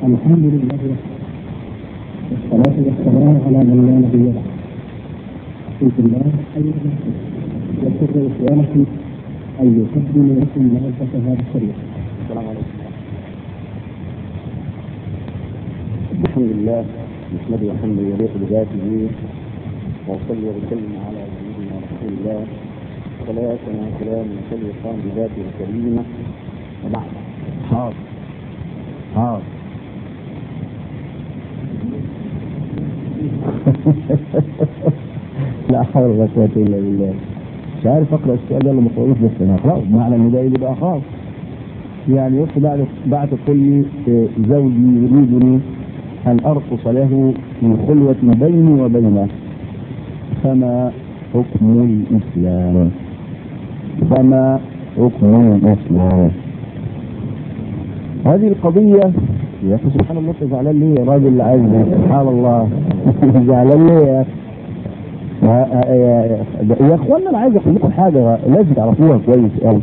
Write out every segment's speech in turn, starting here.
الحمد لله والصلاة والسلام على من لا نبي له بسم الله أيها يسر إخوانكم أن يقدم لكم معرفة هذا الشريف السلام عليكم الحمد لله نحمده حمدا يليق بذاته واصلي وسلم على سيدنا رسول الله صلاة وسلام وسلم بذاته الكريمة وبعد حاضر حاضر لا حول ولا قوة إلا بالله مش عارف أقرأ السؤال يلا مطولوش بس أنا أقرأه معنى إن ده يبقى أخاف يعني يقول بعد بعد كل زوجي يريدني أن أرقص له في خلوة بيني وبينه فما حكم الإسلام فما حكم الإسلام هذه القضية يا أخي سبحان الله أنت زعلان ليه يا راجل عايز سبحان الله زعلان ليه يا أخي يا- يا يا اخوانا انا عايز اقول لكم حاجه لازم تعرفوها كويس قوي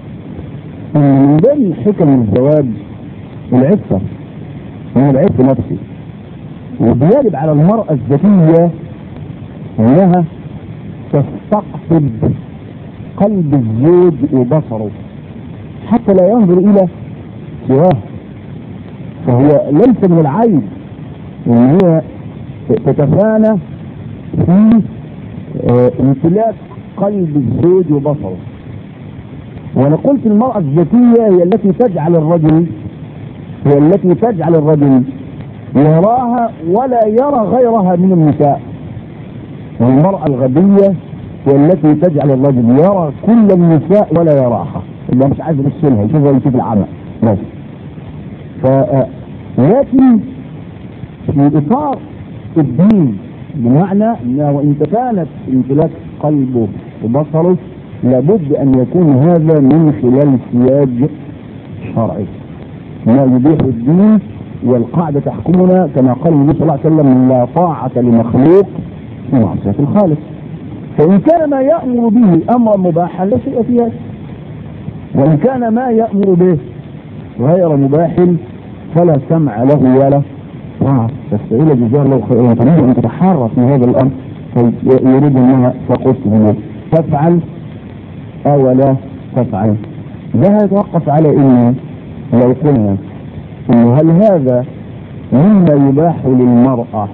ان من ضمن حكم الزواج العفه انا العف نفسي وبيجب على المراه الذكيه انها تستقطب قلب الزوج وبصره حتى لا ينظر الى سواه فهو ليس من العيب ان هي تتفانى في آه، امتلاك قلب الزوج وبصره وانا قلت المرأة الذكية هي التي تجعل الرجل هي التي تجعل الرجل يراها ولا يرى غيرها من النساء والمرأة الغبية هي التي تجعل الرجل يرى كل النساء ولا يراها اللي مش عايز يبص لها يشوفها يشوف العمى بس ف آه، لكن في اطار الدين بمعنى انه وان كانت امتلاك قلبه وبصره لابد ان يكون هذا من خلال سياج شرعي ما يبيح الدين والقاعدة تحكمنا كما قال النبي صلى الله عليه وسلم لا طاعة لمخلوق في معصية الخالق فإن كان ما يأمر به أمرا مباحا لا شيء في هذا وإن كان ما يأمر به غير مباح فلا سمع له ولا طاعة فالسائلة جزاها الله خيرا تريد أن تتحرى في هذا الأمر يريد أنها تقص تفعل أو لا تفعل ده يتوقف على إنه لو قلنا إنه هل هذا مما يباح للمرأة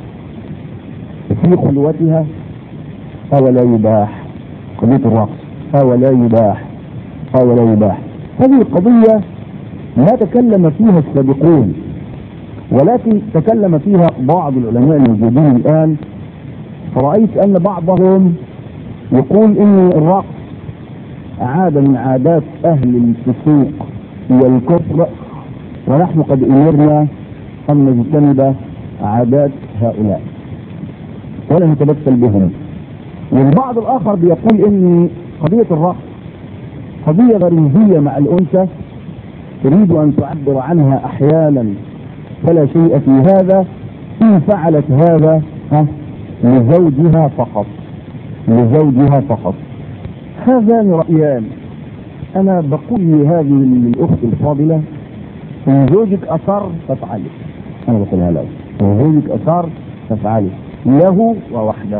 في خلوتها أو لا يباح قضية الرقص أو لا يباح أو لا يباح هذه القضية ما تكلم فيها السابقون ولكن تكلم فيها بعض العلماء الموجودين الآن فرأيت أن بعضهم يقول إن الرقص عادة من عادات أهل الفسوق والكفر ونحن قد أمرنا أن نجتنب عادات هؤلاء ولا نتبتل بهم والبعض الآخر بيقول إن قضية الرقص قضية غريزية مع الأنثى تريد أن تعبر عنها أحيانا فلا شيء في هذا إن فعلت هذا ها لزوجها فقط لزوجها فقط هذان رأيان أنا بقول لهذه الأخت الفاضلة إن زوجك أصر فافعلي أنا بقولها له إن زوجك أصر فافعلي له ووحده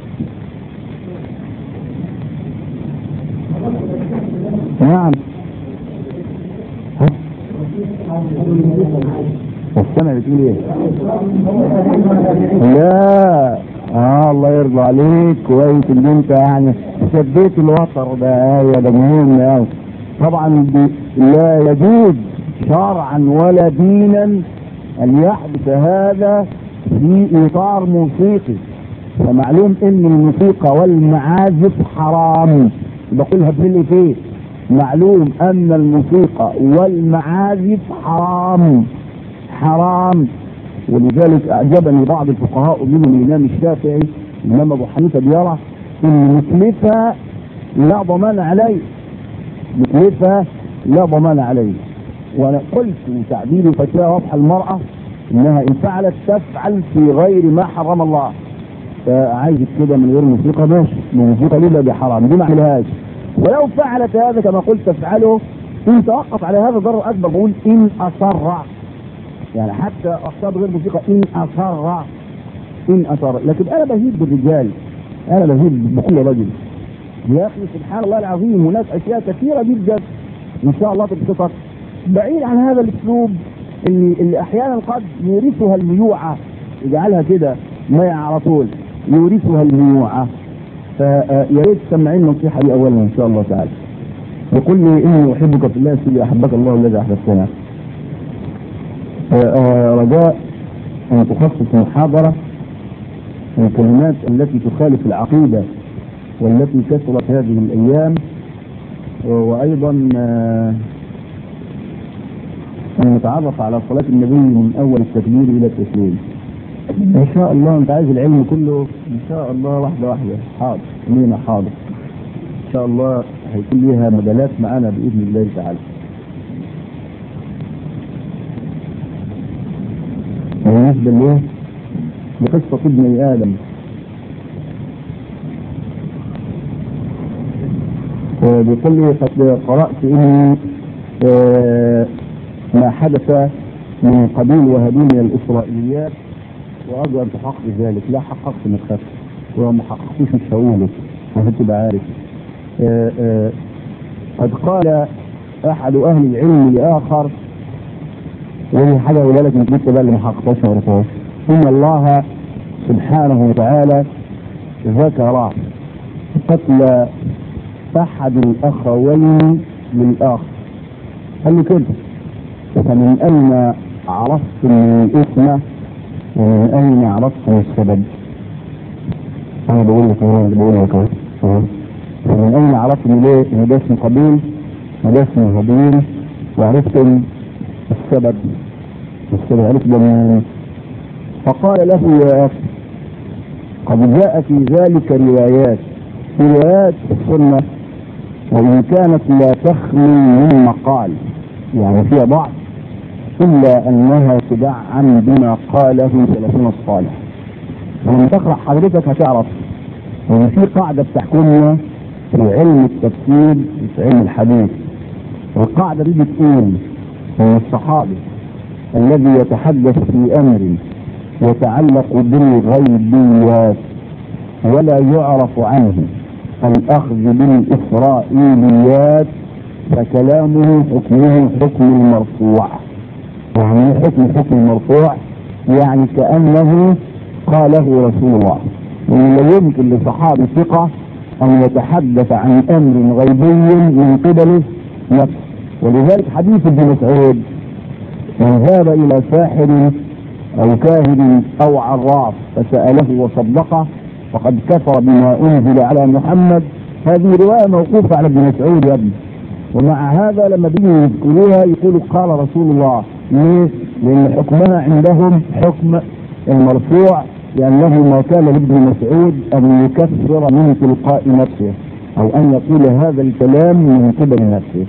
نعم ها؟ السنة بتقول ايه؟ لا اه الله يرضى عليك كويس ان انت يعني شديت الوتر ده ايوه ده مهم قوي طبعا دي لا يجوز شرعا ولا دينا ان يحدث هذا في اطار موسيقي فمعلوم ان الموسيقى والمعازف حرام بقولها بالإفيه معلوم ان الموسيقى والمعازف حرام حرام ولذلك اعجبني بعض الفقهاء منهم الامام الشافعي الامام ابو حنيفه بيرى ان مثلثها لا ضمان عليه مثلثها لا ضمان عليه وانا قلت تعبير فتاة واضحه المراه انها ان فعلت تفعل في غير ما حرم الله فعايزك كده من غير موسيقى ماشي الموسيقى ليه دي حرام دي ما اعملهاش ولو فعلت هذا كما قلت تفعله ان توقف على هذا ضرر اكبر بقول ان اصر يعني حتى اخطاء غير موسيقى ان اصر ان اصر لكن انا بهيب بالرجال انا بهيب بكل رجل يا اخي سبحان الله العظيم هناك اشياء كثيره جدا ان شاء الله تتفق بعيد عن هذا الاسلوب اللي, اللي احيانا قد يورثها الميوعه يجعلها كده ميع على طول يورثها الميوعه فيا ريت تسمعين النصيحه دي اولا ان شاء الله تعالى يقول لي اني احبك في الله سيدي احبك الله الذي احببتنا رجاء ان تخصص محاضره الكلمات التي تخالف العقيده والتي كثرت هذه الايام وايضا ان نتعرف على صلاه النبي من اول التكبير الى التسليم ان شاء الله انت عايز العلم كله ان شاء الله واحده واحده حاضر لينا حاضر ان شاء الله هيكون ليها مجالات معانا باذن الله تعالى بالنسبه لايه؟ لقصه ابن ادم بيقول لي قد قرات اني ما حدث من قبيل وهابين من الاسرائيليات وارجو ان تحقق ذلك لا حققت ما تخافش وما حققتوش مش هقوله عشان تبقى عارف آآ آآ قد قال احد اهل العلم لاخر ودي حاجه اقولها لك انت بقى اللي ما حققتهاش ما عرفتهاش ان الله سبحانه وتعالى ذكر قتل احد الاخوين للاخر قال له كده فمن اين عرفتم الاسم ومن اين عرفتم السبب انا بقول لك انا بقول لك اهو فمن اين عرفتم ليه ان ده اسم قبيل وده اسم هابيل وعرفتم السبب السبب عرفت ده من فقال له يا اخي قد جاء في ذلك روايات في روايات السنه وان كانت لا تخلو من مقال يعني فيها ضعف الا انها تدعم بما قاله سلفنا الصالح ولما تقرا حضرتك هتعرف ان في قاعده بتحكمنا في علم التفسير في علم الحديث والقاعده دي بتقول ان الصحابي الذي يتحدث في امر يتعلق بالغيبيات ولا يعرف عنه الاخذ بالاسرائيليات فكلامه حكمه حكم المرفوع يعني حكم حكم المرفوع يعني كانه قاله رسول الله ومن لا يمكن لصحابي ثقه ان يتحدث عن امر غيبي من قبله نفسه ولذلك حديث ابن مسعود من ذهب الى ساحر او كاهن او عراف فساله وصدقه فقد كفر بما انزل على محمد هذه روايه موقوفه على ابن مسعود يا ابني ومع هذا لما بيجوا يذكروها يقولوا قال رسول الله ليه؟ لان حكمها عندهم حكم المرفوع لانه ما كان لابن مسعود ان يكفر من تلقاء نفسه او ان يقول هذا الكلام من قبل نفسه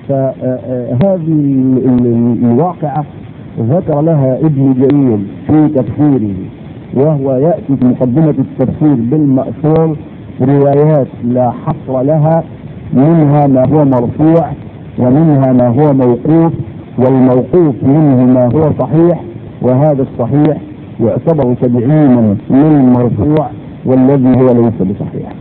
فهذه الواقعه ذكر لها ابن جرير في تفسيره وهو ياتي في مقدمه التفسير بالماثور روايات لا حصر لها منها ما هو مرفوع ومنها ما هو موقوف والموقوف منه ما هو صحيح وهذا الصحيح يعتبر تدعيما للمرفوع والذي هو ليس بصحيح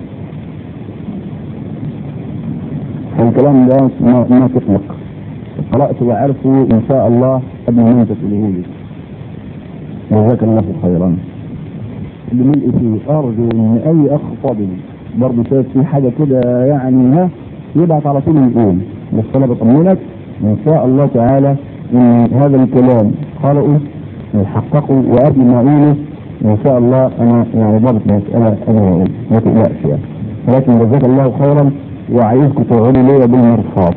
فالكلام ده ما, ما تطلق قرأت وعرفوا إن شاء الله قبل ما أنت تقوله جزاك الله خيرا اللي ملء فيه أرجو إن أي أخ فاضل برضه شايف في حاجة كده يعني ها يبعت على طول يقول بس أنا بطمنك إن شاء الله تعالى إن هذا الكلام قرأوا يحققوا وقبل ما أقوله إن شاء الله أنا يعني ضابط مسألة أنا ما تقلقش يعني ولكن جزاك الله خيرا وعايزكم تقعدوا ليا بالمرصاد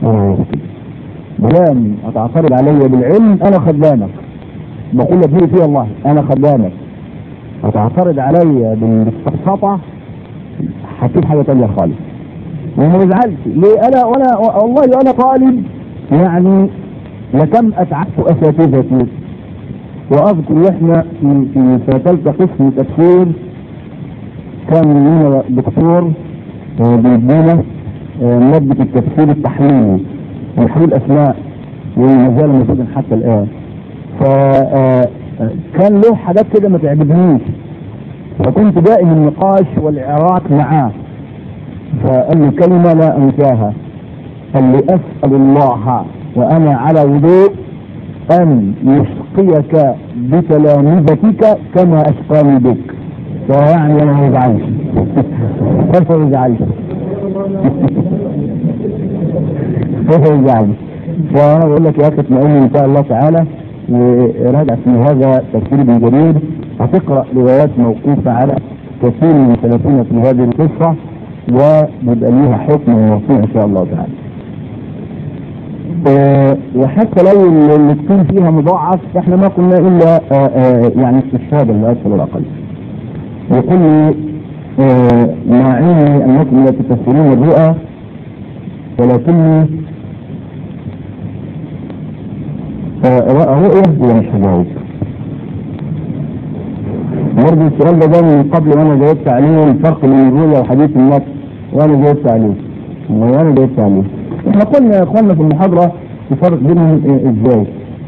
دام هتعترض عليا بالعلم انا خدامك بقول لك هي فيها الله انا خدامك هتعترض عليا بالسقطه هتشوف حاجه ثانيه خالص وما تزعلش ليه انا وانا والله انا طالب يعني لكم اتعبت اساتذتي واذكر احنا في في سنه ثالثه قسم تفسير كان لنا دكتور بيدينا مادة التفسير التحليلي ويحلول أسماء وما زال موجودا حتى الآن فكان له حاجات كده ما تعجبنيش فكنت دائم النقاش والعراك معاه فقال لي كلمة لا أنساها قال لي أسأل الله وأنا على وضوء أن يسقيك بتلامذتك كما أسقاني بك فيعني أنا ما يزعلش ما يزعلش ما يزعلش فأنا بقول لك يا أخي اطمئن إن شاء الله تعالى وراجع في هذا تفسير ابن جرير هتقرأ روايات موقوفة على كثير من السلفين في هذه القصة ويبقى ليها حكم ووصول إن شاء الله تعالى. آه وحتى لو اللي تكون فيها مضاعف فاحنا ما قلنا الا آه آه يعني استشهاد لا اكثر ولا اقل. يقول لي مع علمي انكم لا تفسرون الرؤى ولكني رؤية ولا مش هجاوب. برضه السؤال ده جاي من قبل وانا جاوبت عليه الفرق بين الرؤيا وحديث النفس وانا جاوبت عليه. وانا جاوبت عليه. احنا قلنا يا اخوانا في المحاضرة الفرق بينهم ازاي؟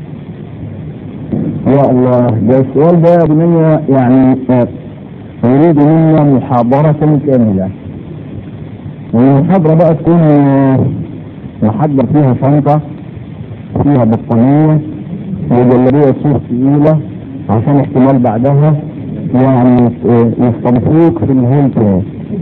يا الله ده السؤال ده بنية يعني يريد منا محاضرة كاملة. والمحاضرة بقى تكون نحضر فيها شنطة فيها بطانية وجلابية صوف ثقيلة عشان احتمال بعدها يعني يستضيفوك في الهيلتون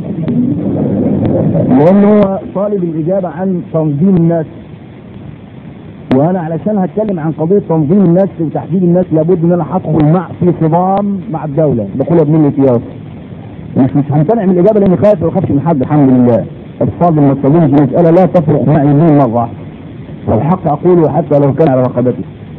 لأنه هو طالب الإجابة عن تنظيم الناس وأنا علشان هتكلم عن قضية تنظيم الناس وتحديد الناس لابد إن أنا هدخل مع في صدام مع الدولة بقولها بملة قياس مش مش همتنع من الإجابة لأني خايف ما بخافش من حد الحمد لله الفاضل ما تصدمش مسألة لا تفرق معي مين مرة واحدة والحق أقوله حتى لو كان على رقبتي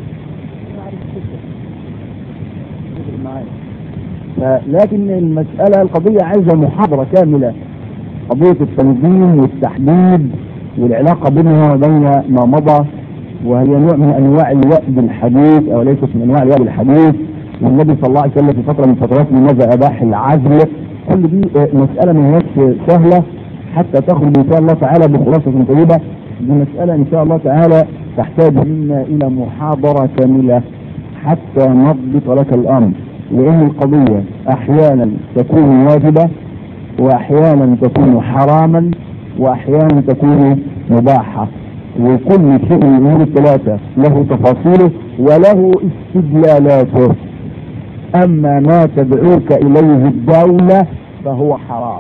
لكن المسألة القضية عايزة محاضرة كاملة قضية التنظيم والتحديد والعلاقة بينها وبين ما مضى وهي نوع من أنواع الوأد الحديث أو ليست من أنواع الوأد الحديث والنبي صلى الله عليه وسلم في فترة من فترات لماذا أباح العزل كل دي مسألة ما هيش سهلة حتى تخرج إن شاء الله تعالى بخلاصة طيبة دي مسألة إن شاء الله تعالى تحتاج منا إلى محاضرة كاملة حتى نضبط لك الأمر لأن القضية أحيانا تكون واجبة وأحيانا تكون حراما وأحيانا تكون مباحة وكل شيء من الأمور الثلاثة له تفاصيله وله استدلالاته أما ما تدعوك إليه الدولة فهو حرام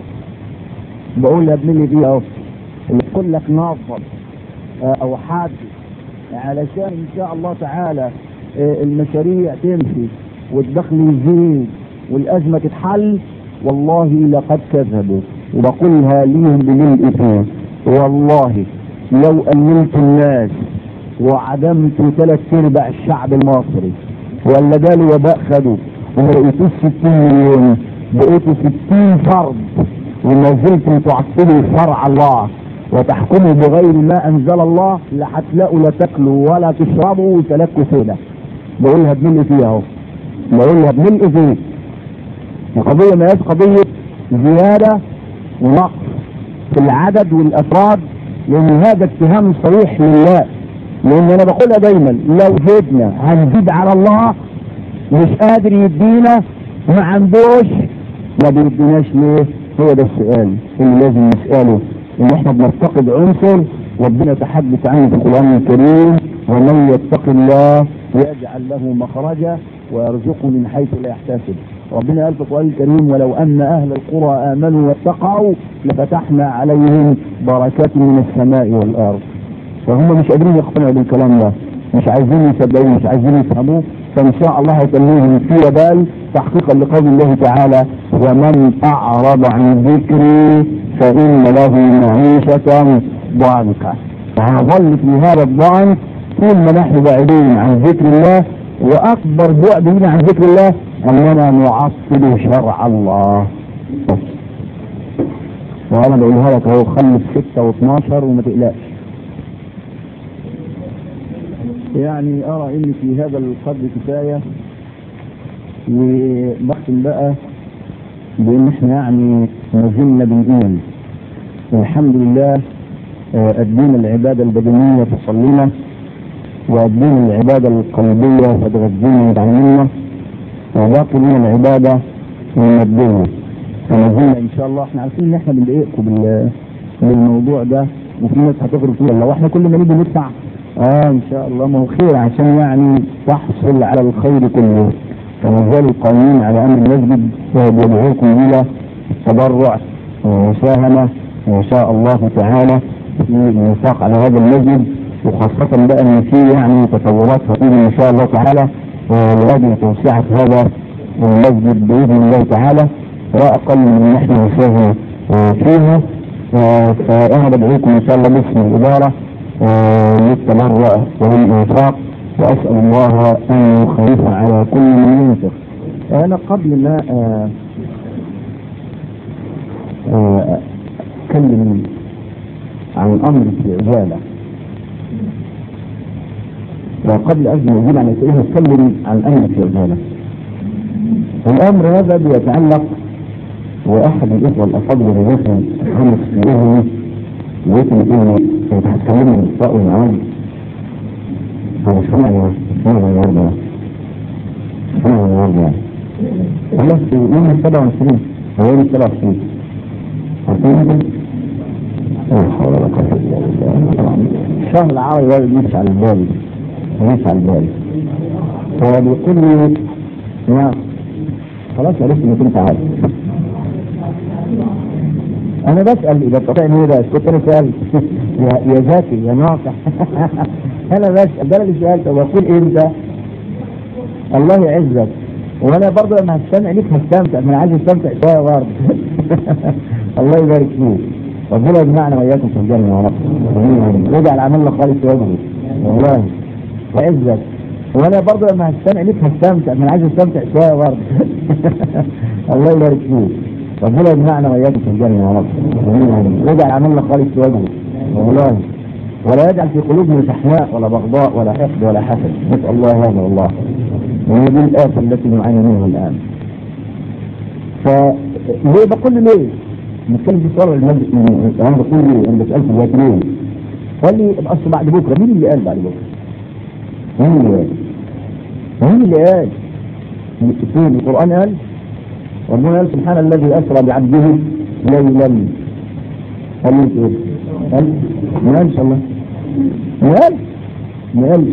بقول يا ابن دي أهو اللي يقول لك نظم أو حاد علشان إن شاء الله تعالى المشاريع تمشي والدخل يزيد والأزمة تتحل والله لقد كذبوا وبقولها ليهم بملء فيه والله لو أمنت الناس وعدمت ثلاث ارباع الشعب المصري ولا ده الوباء خدوا وما لقيتوش 60 مليون بقيتوا 60 فرد وما زلتم تعطلوا شرع الله وتحكموا بغير ما انزل الله لا هتلاقوا لا تاكلوا ولا تشربوا وتلكوا سودا بقولها بملء فيها اهو بقولها بملء فيه القضيه ما هيش قضيه زياده ونقص في العدد والافراد لان هذا اتهام صريح لله لان انا بقولها دايما لو زدنا هنزيد على الله مش قادر يدينا ما عندوش ما بيديناش ليه هو ده السؤال اللي لازم نسأله ان احنا بنفتقد عنصر ربنا تحدث عنه في القرآن الكريم ومن يتق الله يجعل له مخرجا ويرزقه من حيث لا يحتسب ربنا قال في القرآن الكريم ولو أن أهل القرى آمنوا واتقوا لفتحنا عليهم بركات من السماء والأرض فهم مش قادرين يقتنعوا بالكلام ده مش عايزين يصدقوه مش عايزين يفهموه فإن شاء الله هيتنوهم في وبال تحقيقا لقول الله تعالى ومن أعرض عن ذكري فإن له معيشة ضنكا وهنظل في هذا الضنك طول ما نحن بعيدين عن ذكر الله وأكبر بعد لنا عن ذكر الله أننا نعطل شرع الله وأنا بقولها لك أهو خلف 6 و12 وما تقلقش يعني أرى إن في هذا القدر كفاية وبختم بقى بإن إحنا يعني ما زلنا بنقول والحمد لله أدينا العبادة البدنية تصلينا وأدين العبادة القلبية فتغذيني بعيننا وباقي من العبادة المادية فنزلنا إن شاء الله احنا عارفين إن احنا بنضايقكم بال بالموضوع ده وفي ناس هتغرب فيه لو احنا كل ما نيجي ندفع اه ان شاء الله ما هو خير عشان يعني تحصل على الخير كله فما زالوا قائمين على امر المسجد ويدعوكم الى التبرع والمساهمه وان شاء الله تعالى في الانفاق على هذا المسجد وخاصة بقى ان في يعني تطورات هتيجي ان شاء الله تعالى لاجل توسعة هذا المسجد باذن الله تعالى لا اقل من ان احنا نساهم فيها فانا بدعوكم ان شاء الله باسم الاداره للتبرع والانفاق واسال الله ان يخلف على كل من ينفق. انا قبل ما اتكلم عن امر في عجاله وقبل ان اجيب عن اسئله اتكلم عن امر في عجاله. الامر هذا بيتعلق واحد الاخوه الافاضل اللي دخل خمس في اذني لقيت اني كنت هتكلمني عن الاسراء والمعاد هو سمعني سمعني النهارده سمعني النهارده خلاص يوم 27 هو يوم 27 عارفين هذا؟ لا حول ولا قوة الا بالله الشهر العربي ده بيمشي على البال بيمشي على البال هو بيقول لي يا خلاص عرفت انك انت عارف انا بسال اذا قطعني ايه ده كنت انا سال يا يا ذكي يا ناصح انا بسال ده اللي سالت وبقول امتى الله يعزك وانا برضه لما هستمع ليك هستمتع ما انا عايز استمتع شويه برضه الله يبارك فيك ربنا يجمعنا واياكم في الجنه يا رب رجع العمل لك خالص وجهي والله وعزك وانا برضه لما هستمع ليك هستمتع ما انا عايز استمتع شويه برضه الله يبارك فيك ربنا يجمعنا واياكم في الجنه يا رب رجع العمل لك خالص وجهي والله ولا يجعل في قلوبنا شحناء ولا بغضاء ولا حقد ولا حسد نسال الله هذا والله وهي دي الآفة التي نعاني منها الآن فليه بقول له ليه؟ نتكلم في صالح المجلس انا بقول ليه؟ انا بسألك دلوقتي ليه؟ قال لي اصل بعد بكره مين اللي قال بعد بكره؟ مين اللي قال؟ مين اللي قال؟ فين القرآن قال؟ ربنا قال سبحان الذي أسرى بعبده ليلا قال لي ايه؟ قال ما قالش الله ما قالش ما قالش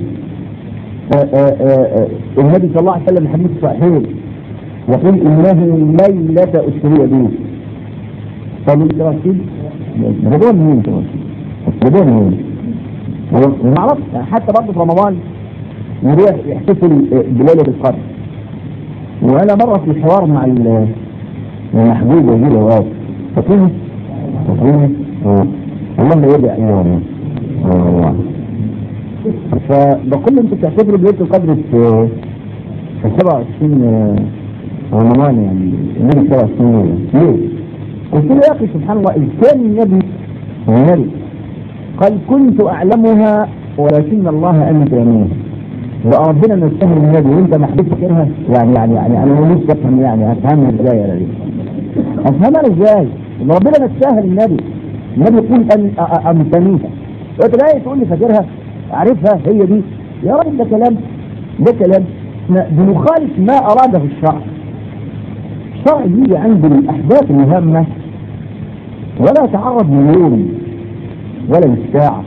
النبي صلى الله عليه وسلم حديث صحيح يقول انه ليلة اسري به قالوا انت رشيد رمضان مين رمضان مين ما اعرفش حتى برضه في رمضان يروح يحتفل بليلة القدر وانا مرة في حوار مع المحبوب وزير الوقت فاكرني فاكرني والله يدعي يعني والله فبقول له انت بتعتبروا بليله القدر في في 27 رمضان يعني النبي 27 ليه؟ قلت له يا اخي سبحان الله اذ كان النبي النبي قال كنت اعلمها ولكن الله انت يمين وربنا نستهل النبي وانت محبوب فاكرها يعني يعني يعني انا مش بفهم يعني هفهمها ازاي يا ربي افهمها ازاي؟ ربنا نستهل النبي النبي يقول ان امتنيها وانت جاي تقول لي فاكرها عارفها هي دي يا راجل ده كلام ده كلام بنخالف ما اراده الشرع الشرع يجي عند الاحداث المهمه ولا يتعرض لليوم ولا للساعه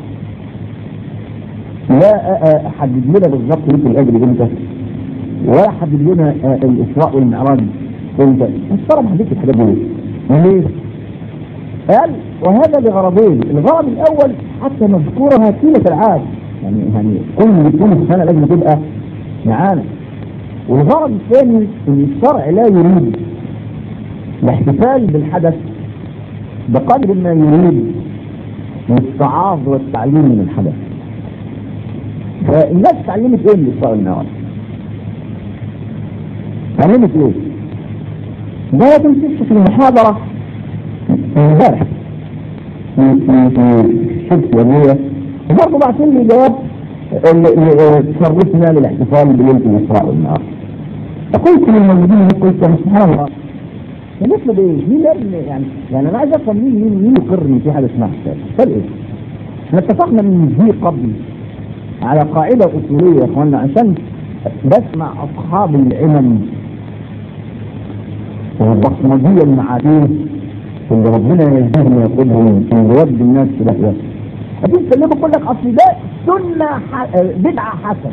لا احدد لنا بالظبط ليله الاجر امتى ولا احدد لنا الاسراء والمعراج امتى الشرع ما حددش الحاجات دي ليه؟ قال وهذا لغرضين الغرض الاول حتى نذكرها طيله العام يعني يعني كل كل سنه لازم تبقى معانا والغرض الثاني ان الشرع لا يريد الاحتفال بالحدث بقدر ما يريد الاتعاظ والتعليم من الحدث فالناس اتعلمت ايه من الاسراء والمعراج؟ اتعلمت ايه؟ ده تمسكش في المحاضره امبارح في في في شركه يوميه وبرضه بعتين لي جواب تشرفنا للاحتفال بليله الاسراء والمعراج فقلت للموجودين قلت يا سبحان الله نفرض ايه؟ مين قال يعني يعني انا عايز افهم مين مين مين يقر ان في حاجه اسمها حساب؟ قال ايه؟ احنا اتفقنا من دي قبل على قاعدة أصولية يا إخوانا عشان بسمع أصحاب العلم والبصمجية المعادية اللي ربنا يهديهم ويقودهم من يودي الناس في داهية هتيجي تكلمه يقول لك أصل ده سنة ح... بدعة حسنة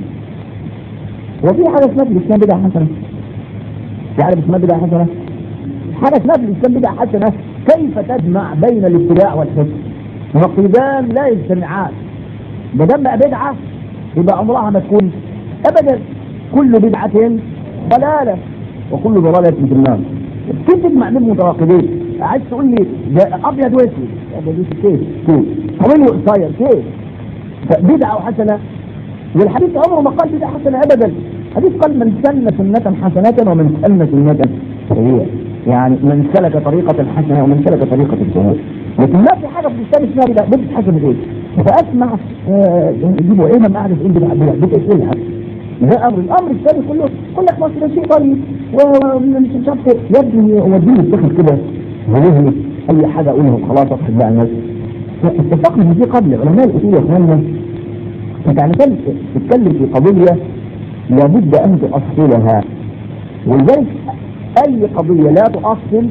وفي حاجة اسمها في الإسلام بدعة حسنة في حاجة اسمها بدعة حسنة حاجة اسمها في الإسلام بدعة حسنة كيف تجمع بين الابتداع والحسن نقيضان لا يجتمعان ما دام بقى بدعة يبقى عمرها ما تكون أبدا كل بدعة ضلالة وكل ضلالة في النار كيف تجمع بين متراقبين عايز تقول لي ده ابيض واسود ابيض واسود كيف كيف طويل وقصير كيف بدعة وحسنة والحديث عمره ما قال بدعة حسنة ابدا الحديث قال من سن سنة حسنة ومن سن سنة سيئة يعني من سلك طريقة حسنة ومن سلك طريقة سيئة لكن ما في حاجة في الإسلام اسمها بدعة بدعة حسنة ايه فأسمع آه، يجيبوا ايه ما اعرف ايه بدعة بدعة بدعة ايه الحسنة ده امر الامر الثاني كله يقول لك مصر ده شيء طيب ومش مش عارف ايه يا ابني هو الدين يتخذ كده ويهلك اي حاجه اقولها خلاص اضحك بقى الناس اتفقنا ان دي قبل علماء الاصول يا اخواننا انت علشان تتكلم في قضيه لابد ان تؤصلها ولذلك اي قضيه لا تؤصل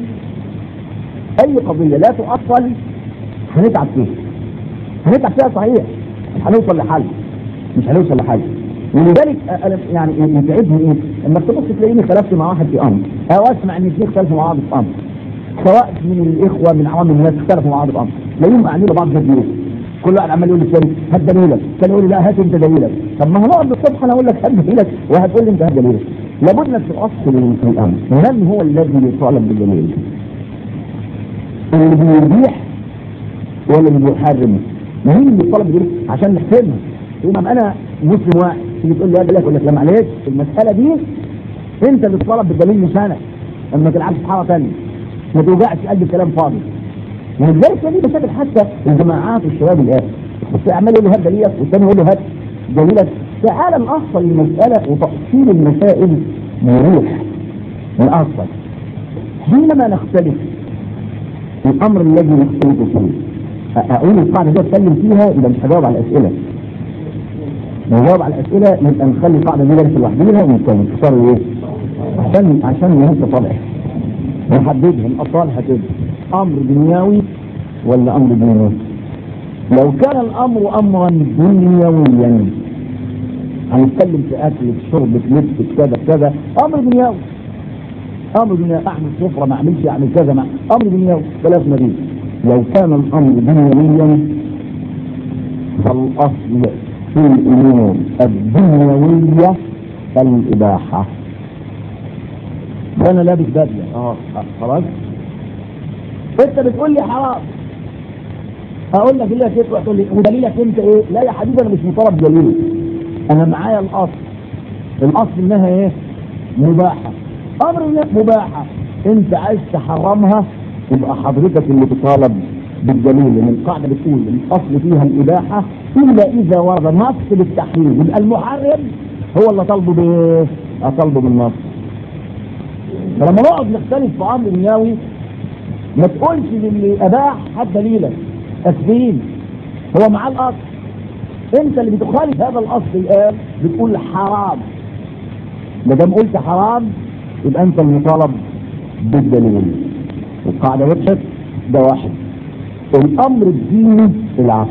اي قضيه لا تؤصل هنتعب فيها هنتعب فيها صحيح مش هنوصل لحل مش هنوصل لحل ولذلك أنا يعني يتعبني ايه؟ انك تبص تلاقيني اختلفت مع واحد في امر او اسمع ان اثنين اختلفوا مع بعض في امر سواء من الاخوه من عوام الناس اختلفوا مع بعض في امر تلاقيهم قاعدين لبعض فيديو كل واحد عمال يقول للثاني هات دليلك كان يقول لي لا هات انت دليلك طب ما هنقعد الصبح انا اقول لك هات دليلك وهتقول لي انت هات دليلك لابد انك تؤصل الامر من هو الذي يطالب بالدليل؟ اللي بيبيح ولا اللي بيحرم؟ مين اللي يطالب بالدليل عشان نحسبها يبقى انا مسلم واحد تيجي تقول لي هذا لك اقول لك لا معلش المساله دي انت اللي تطالب بالدليل مش انا اما تلعبش في حاره ثانيه ما توجعش قلب كلام فاضي ولذلك دي مشاكل حتى الجماعات والشباب الان بس عمال يقول له هات دليلك والثاني يقول له هات دليلك تعال نأصل المسألة وتأصيل المسائل مريح نأصل حينما نختلف في الأمر الذي نختلف فيه أقول القاعدة دي أتكلم فيها يبقى مش هجاوب على الأسئلة نجاوب على الأسئلة يبقى نخلي القاعدة دي بس لوحديها ونتكلم اختصار إيه؟ عشان عشان نهز طبعا نحددهم أصالها كده أمر دنيوي ولا أمر ديني؟ لو كان الأمر أمرا دنيويا هنتكلم في أكل في شرب في لبس في كذا في كذا أمر دنيوي أمر دنيوي أعمل سفرة ما أعملش أعمل كذا ما أمر دنيوي بلاش مدين لو كان الأمر دنيويا فالأصل في الأمور الدنيوية الإباحة فأنا لابس بدلة اه خلاص أنت بتقول لي حرام أقول لك إيه تروح تقول لي ودليلك أنت إيه؟ لا يا حبيبي أنا مش مطالب دليل أنا معايا الأصل الأصل إنها إيه؟ مباحة أمر مباحة أنت عايز تحرمها يبقى حضرتك اللي تطالب بالدليل لان القاعده بتقول الاصل فيها الاباحه الا اذا ورد نص بالتحريم يبقى المحرم هو اللي طالبه بايه؟ طالبه بالنص فلما نقعد نختلف في امر دنيوي ما تقولش للي اباح هات دليلك تكفين هو معاه الاصل انت اللي بتخالف هذا الاصل الان بتقول حرام ما دام قلت حرام يبقى انت المطالب بالدليل القاعده وضحت ده واحد الامر الديني العكس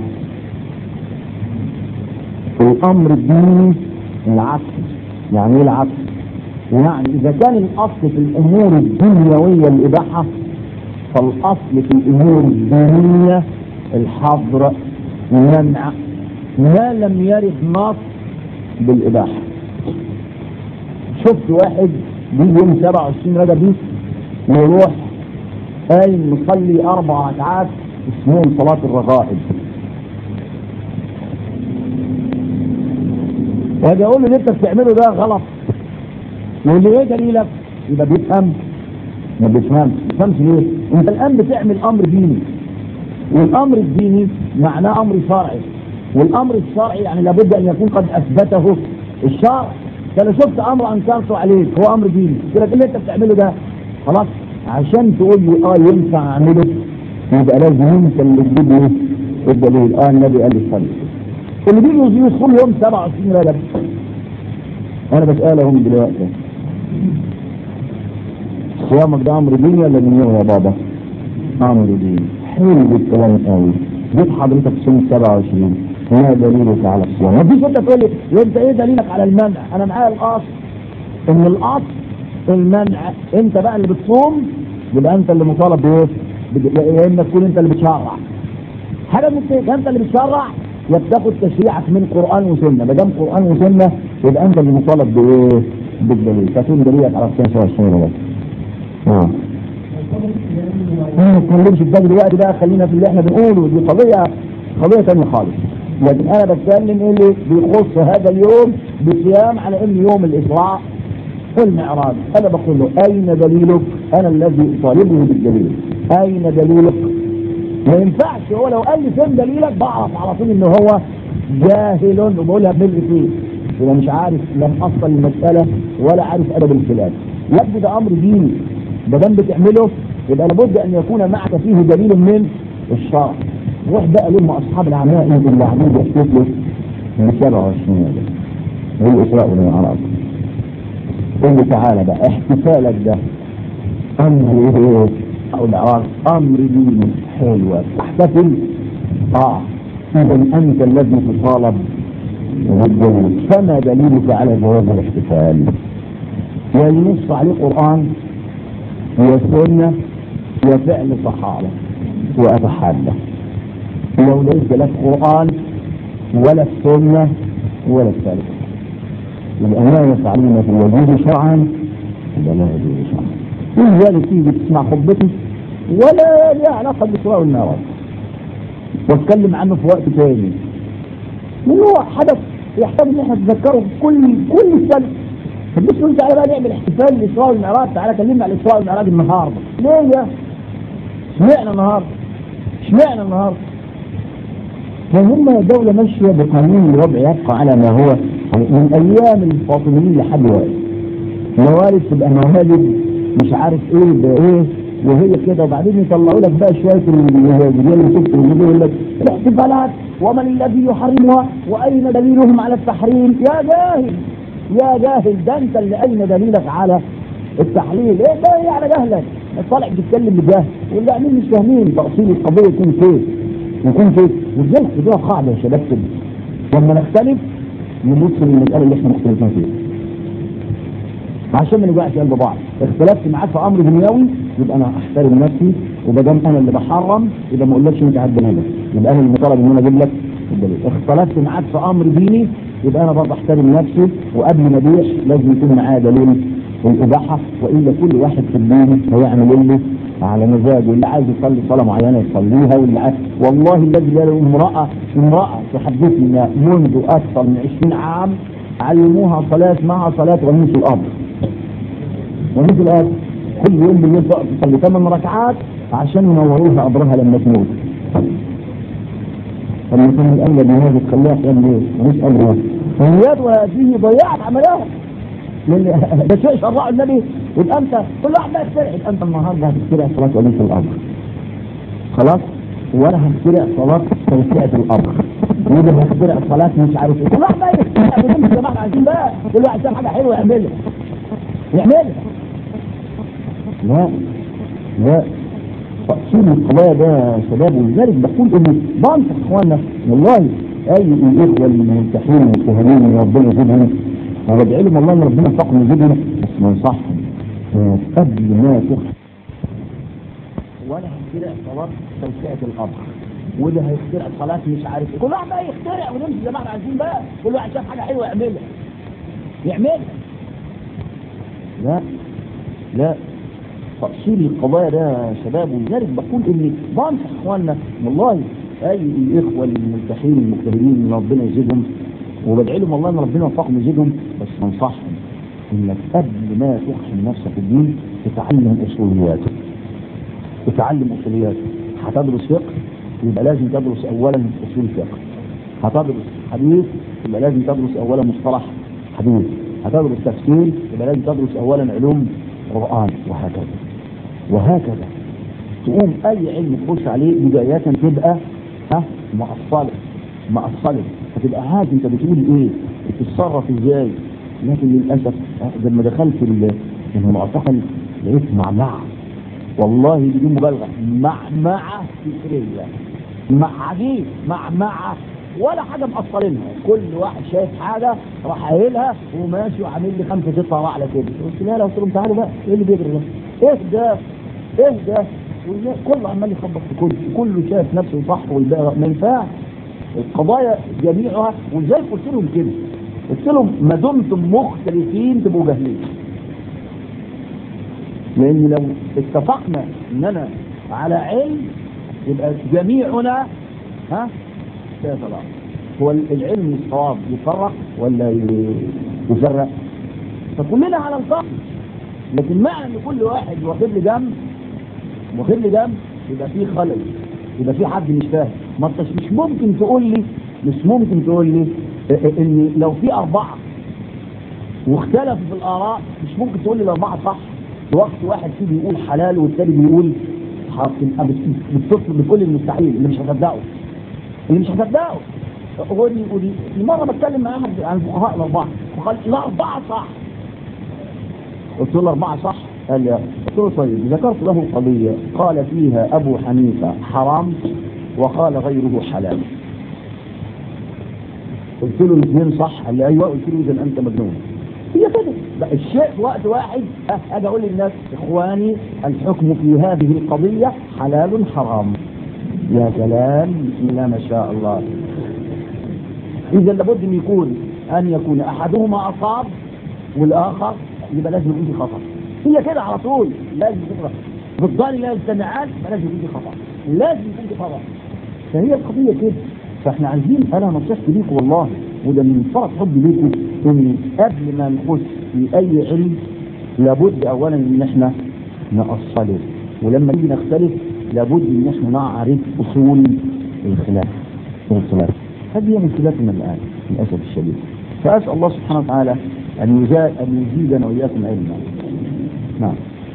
الامر الديني العكس يعني ايه العكس يعني اذا كان الاصل في الامور الدنيويه الاباحه فالاصل في الامور الدينيه الحظر منع ما لم يرد نص بالاباحه شفت واحد بيجي يوم 27 رجب دي ويروح قايم مصلي اربع ركعات اسمهم صلاة الرغائب واجي اقول له اللي انت بتعمله ده غلط يقول لي ايه دليلك؟ يبقى بيفهم ما بيفهمش ما بيفهمش ليه؟ انت الان بتعمل امر ديني والامر الديني معناه امر شرعي والامر الشرعي يعني لابد ان يكون قد اثبته الشرع فلو شفت امر انكرته عليك هو امر ديني كده اللي انت بتعمله ده خلاص عشان تقول لي اه ينفع اعمله يبقى لازم انت اللي تجيب لي الدليل اه النبي قال لي صلي اللي بيجوا يصوم يوم 27 رجب انا بسالهم دلوقتي صيامك ده امر ديني ولا دنيوي يا بابا؟ امر ديني حلو الكلام قوي جيت حضرتك صوم 27 ما دليلك على الصيام؟ ما فيش انت تقول لي وانت ايه دليلك على المنع؟ انا معايا الاصل ان الاصل المنع انت بقى اللي بتصوم يبقى انت اللي مطالب بايه؟ بد- يا اما تكون انت اللي بتشرع حاجه من الاثنين، يا انت اللي بتشرع يا بتاخد تشريعك من قران وسنه ما دام قران وسنه يبقى انت اللي مطالب بايه؟ بالدليل فكون دليلك على الصيام 27 ولا اه ما نتكلمش في ده دلوقتي بقى خلينا في اللي احنا بنقوله دي قضيه قضيه ثانيه خالص لكن انا بتكلم ايه اللي بيخص هذا اليوم بصيام على ان يوم الاسراء والمعراج انا بقول له اين دليلك انا الذي اطالبه بالدليل اين دليلك ما ينفعش هو لو قال لي فين دليلك بعرف على طول ان هو جاهل وبقولها بملء فيه يبقى مش عارف لا اصل المساله ولا عارف ادب الخلاف يبدو ده امر ديني ما دام بتعمله يبقى لابد ان يكون معك فيه دليل من الشرع روح بقى لما اصحاب العمائم اللي قاعدين بيحتفلوا من 27 ده هو الاسراء والمعراج قل لي تعالى بقى احتفالك ده امر ايه او العراق امر ديني حلو احتفل اه اذا انت الذي تطالب بالدليل فما دليلك على جواز الاحتفال يا ينص عليه قران يا سنه يا فعل صحابه واتحدى لو ليس لك قران ولا السنه ولا الفعل يبقى ما يفعلون في الوجود شرعا ولا لا يجوز شرعا ولذلك تيجي تسمع خطبتي ولا لها علاقه بالاسراء والمعراج واتكلم عنه في وقت تاني لانه هو حدث يحتاج ان احنا نتذكره في كل كل السنه فبص انت تعالى بقى نعمل احتفال للاسراء والمعراج تعالى كلمنا على الاسراء والمعراج النهارده ليه يا اشمعنى النهارده اشمعنى النهارده فهم دولة ماشية بقانون الوضع يبقى على ما هو من أيام الفاطميين لحد دلوقتي موالد تبقى موالد مش عارف ايه بايه وهي كده وبعدين يطلعوا لك بقى شويه الرجال اللي شفت يقول لك الاحتفالات ومن الذي يحرمها واين دليلهم على التحريم يا جاهل يا جاهل ده انت اللي اين دليلك على التحليل ايه ده يعني جهلك طالع بتتكلم بجهل واللي قاعدين مش فاهمين تاصيل القضيه يكون كيف يكون كيف وازاي تدوها قاعده يا شباب كده لما نختلف نبص للمساله اللي احنا مختلفين فيها عشان ما نوقعش قلب بعض اختلفت معاك في امر دنيوي يبقى انا احترم نفسي وما دام انا اللي بحرم يبقى ما اقولكش انت هتبنى لك يبقى انا المطالب ان انا اجيب لك الدليل اختلفت معاك في امر ديني يبقى انا برضه احترم نفسي وقبل ما ابيع لازم يكون معايا دليل الاباحه والا كل واحد في الدين هيعمل اللي على مزاجه اللي عايز يصلي صلاه معينه يصليها واللي عايز والله الذي لا امراه امراه تحدثنا منذ اكثر من 20 عام علموها صلاه معها صلاه غميس الارض ونزل الآن كل يوم بالليل تقف تصلي ثمان ركعات عشان ينوروها قبرها لما تموت. فلما كان الأولى بهذا تخليها قيام ليل ونسأل الله. فالنيات وهذه ضيعت عملها. لأن ده شيء شرعه النبي يبقى أنت كل واحد بقى يخترع يبقى أنت النهارده هتخترع صلاة وليس الأمر. خلاص؟ وأنا هخترع صلاة توسعة الأمر. وده هخترع صلاة مش عارف إيه. كل واحد بقى يخترع بدون جماعة عايزين بقى كل واحد شاف حاجة حلوة يعملها. يعملها. لا لا تقسيم القضايا ده يا شباب ولذلك بقول ان بنصح اخواننا والله اي الاخوه المنتحين والمتهمين من ربنا يزيدهم وبدعي لهم والله ان ربنا يوفقهم يزيدهم بس بنصحهم قبل ما تخرج ولا هيخترع صلاه توسعه الامر وده هيخترع صلاه مش عارف ايه كل واحد بقى يخترع ونمشي زي ما احنا عايزين بقى كل واحد شاف حاجه حلوه يعملها يعملها لا لا تأصيل القضايا ده يا شباب ولذلك بقول ان بنصح اخواننا والله اي الاخوه الملتحين المجتهدين ان ربنا يزيدهم وبدعي لهم والله ان ربنا يوفقهم يزيدهم بس بنصحهم انك قبل ما تحسن نفسك في الدين تتعلم اصوليات تتعلم اصوليات هتدرس فقه يبقى لازم تدرس اولا اصول فقه هتدرس حديث يبقى لازم تدرس اولا مصطلح حديث هتدرس تفسير يبقى لازم تدرس اولا علوم قرآن وهكذا وهكذا تقوم أي علم تخش عليه بداية تبقى ها مؤصلة مأصلة فتبقى عارف انت بتقول ايه بتتصرف ازاي لكن للاسف لما دخلت ال- المعتقل لقيت معمعة والله بدون مبالغة معمعة فكرية مع دي معمعة ولا حاجة مقصرينها كل واحد شايف حاجة راح قايلها وماشي وعامل لي خمسة ستة ورا على كده قلت لا لا قلت لهم تعالوا بقى ايه اللي بيجري ده؟ ايه ده؟ ايه ده؟ والله كله عمال يخبط في كله كله شايف نفسه صح والباقي ما ينفعش القضايا جميعها وازاي قلت لهم كده قلت لهم ما دمتم مختلفين تبقوا جاهلين لان لو اتفقنا اننا على علم يبقى جميعنا ها سيتلاقى هو العلم الصواب يفرق ولا ي- يفرق فكلنا على الفرق لكن معنى ان كل واحد واخد لي جنب واخد لي جنب يبقى في خلل يبقى في حد مش فاهم ما انتش مش ممكن تقول لي مش ممكن تقول لي ا- ان لو في اربعه واختلفوا في الاراء مش ممكن تقول لي الاربعه صح في وقت واحد فيه بيقول حلال والتاني بيقول حرام تبقى بت- بتصل بكل المستحيل اللي مش هصدقه اللي مش هصدقه قولي قولي مرة بتكلم مع احد عن الفقهاء الاربعه وقال الاربعه صح قلت له الاربعه صح قال لي قلت له طيب ذكرت له قضيه قال فيها ابو حنيفه حرام وقال غيره حلال قلت له الاثنين صح قال لي ايوه قلت له اذا انت مجنون هي كده بقى الشيء في وقت واحد أه، اجي اقول للناس اخواني الحكم في هذه القضيه حلال حرام يا سلام بسم الله ما شاء الله اذا لابد ان يكون ان يكون احدهما اصاب والاخر يبقى لازم يكون في خطا هي كده على طول لازم تقرا بالظن لا يجتمعان فلازم يكون في خطا لازم يكون في خطا فهي القضيه كده فاحنا عايزين انا نصيحتي ليكم والله وده من فرط حبي ليكم ان قبل ما نخش في اي علم لابد اولا ان احنا نأصله ولما نيجي نختلف لابد ان احنا نعرف اصول الخلاف الخلاف هذه هي مشكلتنا الان للاسف الشديد فاسال الله سبحانه وتعالى ان يزاد ان يزيدنا واياكم علما نعم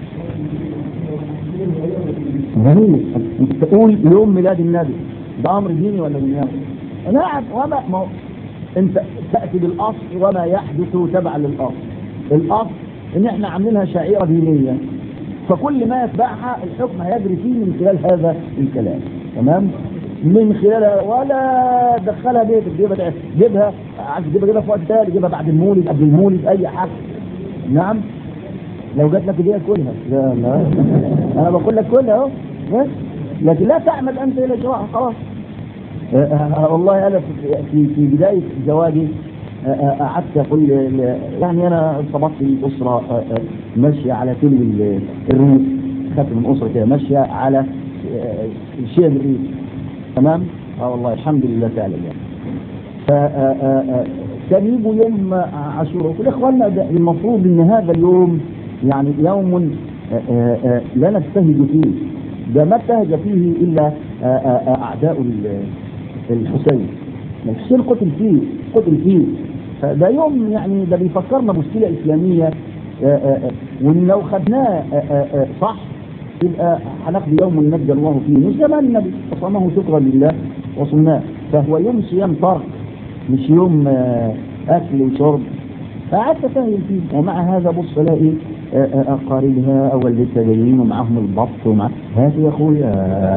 جميل انت تقول يوم ميلاد النبي ده امر ديني ولا دنيوي؟ نعم وما ما هو انت تاتي بالاصل وما يحدث تبعا للاصل الاصل ان احنا عاملينها شعيره دينيه فكل ما يتبعها الحكم هيجري فيه من خلال هذا الكلام تمام من خلالها ولا دخلها بيتك جيبها جيبها عايز تجيبها جيبها في وقت تاني جيبها بعد المولد قبل المولد اي حاجه نعم لو جات لك هديه كلها لا لا انا بقول لك كلها اهو بس لكن لا تعمد انت الى شراء خلاص آه، آه، والله انا في- في في بدايه زواجي آه، آه، قعدت اقول ل- يعني انا ارتبطت بالاسره آه، آه، ماشيه على كل ال- الريف خدت من اسره كده ماشيه على آه، شيء من الريف تمام؟ اه والله الحمد لله تعالى يعني ف- آه، آه، آه، كان يجوا يوم عاشوراء وكل اخواننا ده المفروض ان هذا اليوم يعني يوم آه، آه، آه، لا نبتهج فيه ده ما ابتهج فيه الا آه، آه، آه، اعداء ال- الحسين الحسين قتل فيه قتل فيه فده يوم يعني ده بيفكرنا مشكله اسلاميه آه، آه، آه، وان لو خدناه آه، آه، آه، صح يبقى هنقضي يوم نجى الله فيه مش زمان النبي صامه شكرا لله وصمناه فهو يوم صيام ترك مش يوم آه، اكل وشرب فقعدت اتهيأ فيه ومع هذا بص الاقي آه، آه، اقاربها او والدتها جايين ومعاهم البط ومع هات يا اخويا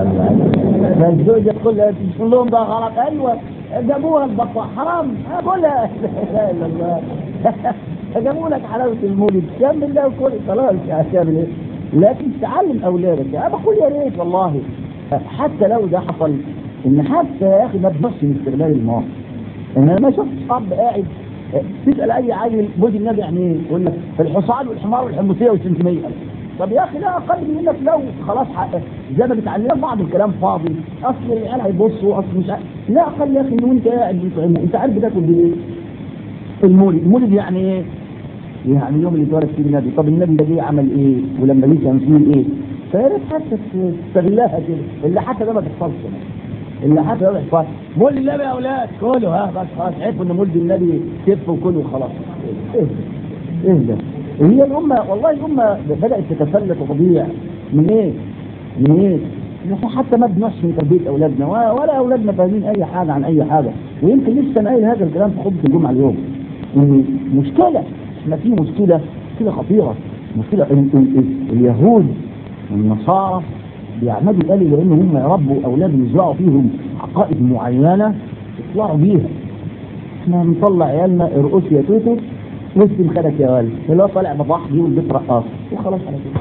فالزوجه تقول لها تقول لهم ده غلط ايوه جابوها البط حرام اقول لها لا اله الا الله جابوا لك حلاوه المولد كمل الله وكل خلاص هتعمل ايه لكن تعلم اولادك انا بقول يا ريت والله حتى لو ده حصل ان حتى يا اخي ما تبص من استغلال المواقف ان انا ما شفت اب قاعد تسال اي عيل بودي النبي يعني ايه؟ يقول لك الحصان والحمار والحموسيه والسنتميه طب يا اخي لا اقل من انك لو خلاص حق زي ما بتعلمنا بعض الكلام فاضي اصل العيال هيبصوا اصل مش عارف لا اقل يا اخي ان انت قاعد بتطعمه انت عارف بتاكل بايه؟ المولد المولد يعني ايه؟ يعني اليوم اللي اتولد فيه النبي طب النبي ده جه عمل ايه؟ ولما جه كان فيه ايه؟ فيا ريت حتى تستغلها كده اللي حتى ده ما بيحصلش اللي حتى ده ما بيحصلش مولد النبي يا اولاد كلوا ها بس خلاص عرفوا ان مولد النبي كف وكلوا وخلاص ايه ايه ده؟ هي الامه والله الامه بدات تتفلت وتضيع من ايه؟ من ايه؟ نحن حتى ما بنحسن تربيه اولادنا ولا اولادنا فاهمين اي حاجه عن اي حاجه ويمكن لسه قايل هذا الكلام في خطبه الجمعه اليوم ان مشكله احنا في مشكله مشكله خطيره مشكله ال- ال- ال- اليهود والنصارى بيعمدوا قالوا لان هم يربوا اولادهم يزرعوا فيهم عقائد معينه يطلعوا بيها احنا بنطلع عيالنا ارقص يا توتو واسم خدك يا ولد اللي هو طالع بضاح دي والبيت رقاص وخلاص على كده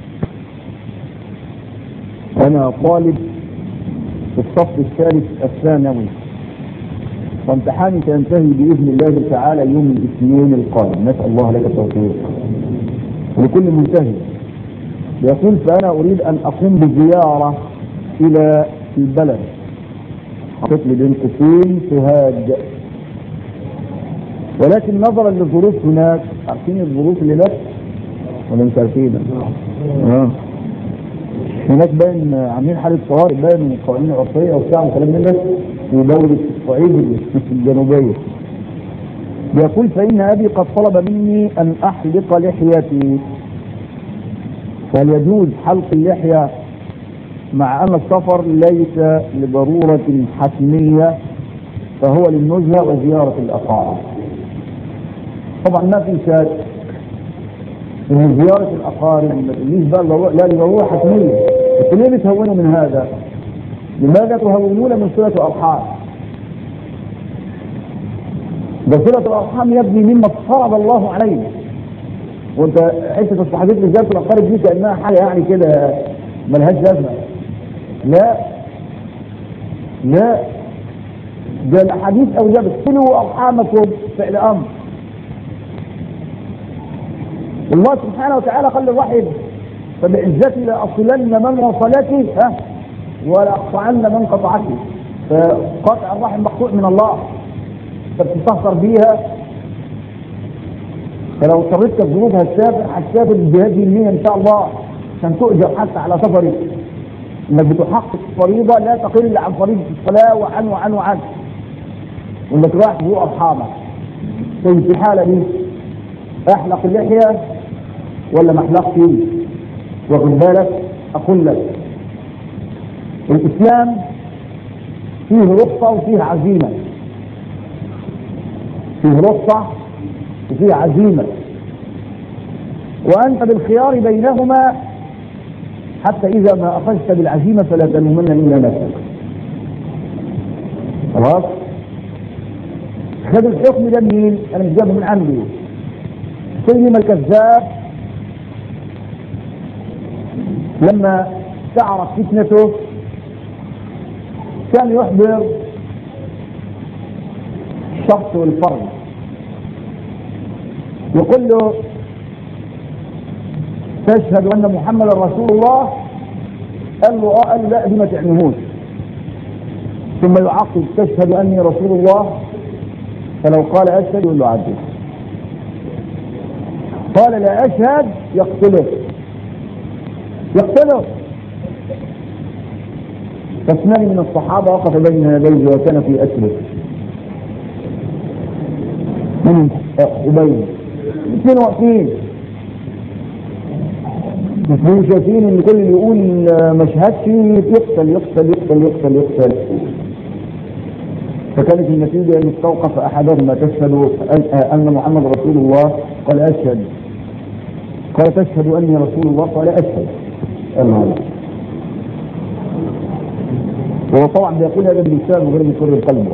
انا طالب في الصف الثالث الثانوي وامتحاني سينتهي باذن الله تعالى يوم الاثنين القادم نسال الله لك التوفيق ولكل منتهي يقول فانا اريد ان اقوم بزياره الى البلد حطيت لي بين قوسين سوهاج ولكن نظرا للظروف هناك عارفين الظروف اللي هناك ولا مش عارفين؟ اه هناك باين عاملين حاله طوارئ باين قوانين عرفيه وبتاع وكلام من ده في دوله الصعيد الجنوبيه يقول فان ابي قد طلب مني ان احلق لحيتي فهل يجوز حلق اللحيه مع ان السفر ليس لضروره حتميه فهو للنزهه وزياره الاقارب طبعا ما في شك ان زياره الاقارب ما تقوليش بقى ضرورة- لا لضروره حتميه بس ليه بتهونوا من هذا؟ لماذا تهونون من صله الارحام؟ ده صله الارحام يا ابني مما فرض الله علينا وانت حته الصحابيه اللي زياره الاقارب دي كانها حاجه يعني كده ملهاش لازمه لا لا ده الحديث اوجبت صلوا ارحامكم فعل امر الله سبحانه وتعالى قال للواحد فبعزتي لاصلن من وصلتي ها ولاقطعن من قطعتي فقطع الرحم مقطوع من الله فبتستهتر بيها فلو اضطريت في ظروفها السافر هتسافر بهذه النية ان شاء الله عشان تؤجر حتى على سفرك انك بتحقق فريضة لا تقل عن فريضة الصلاة وعن وعن وعن وانك رايح تزور ارحامك طيب في الحالة دي احلق اللحية ولا ما احلقش واخد بالك اقول لك الاسلام فيه رخصة وفيه عزيمة فيه رخصة وفيه عزيمة وأنت بالخيار بينهما حتى إذا ما أخذت بالعزيمة فلا تلومن إلا نفسك خلاص خد الحكم ده منين؟ أنا مش جايبه من عندي سلم الكذاب لما تعرف فتنته كان يحضر الشخص والفرد يقول له تشهد ان محمد رسول الله قال له اه قال له لا دي ما تعملوش ثم يعقب تشهد اني رسول الله فلو قال اشهد يقول له عدل قال لا اشهد يقتله يقتله فاثنان من الصحابه وقف بين يديه وكان في اسره من أبي الاثنين واقفين الاثنين شايفين ان كل اللي يقول ما شهدش يقتل يقتل يقتل يقتل يقتل فكانت النتيجة ان استوقف احدهما تشهد ان محمد رسول الله قال اشهد قال تشهد اني رسول الله قال اشهد الله هو طبعا بيقول هذا باللسان وغير بسر القلب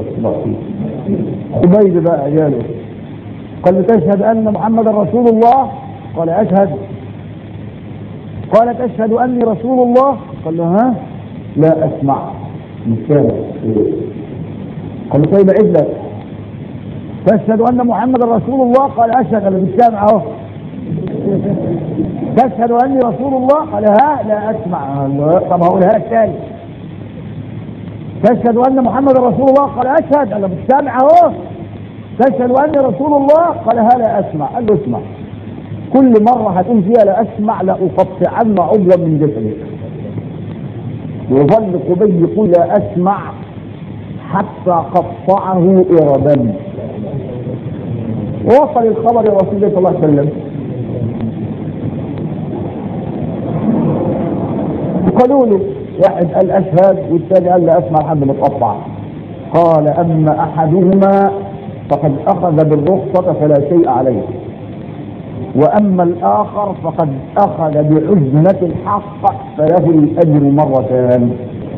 عبيد بقى جاله قال له تشهد ان محمد رسول الله قال اشهد قال تشهد اني رسول الله قال له ها لا اسمع مش سامع قال له طيب عد لك تشهد ان محمد رسول الله قال اشهد انا مش سامع اهو تشهد اني رسول الله قال ها لا اسمع طب هقولها لك تاني تشهد ان محمد رسول الله قال اشهد انا مش سامع اهو تشهد اني رسول الله قال ها لا اسمع قال له اسمع كل مرة هتقول فيها لا اسمع لأقطعن عضوا من جسدك وظل قبي يقول لا اسمع حتى قطعه إربا وصل الخبر الى رسول الله صلى الله عليه وسلم قالوا له واحد قال اشهد والثاني قال لا اسمع لحد ما تقطع قال أما أحدهما فقد أخذ بالرخصة فلا شيء عليه وأما الآخر فقد أخذ بعزمة الحق فله الأجر مرتان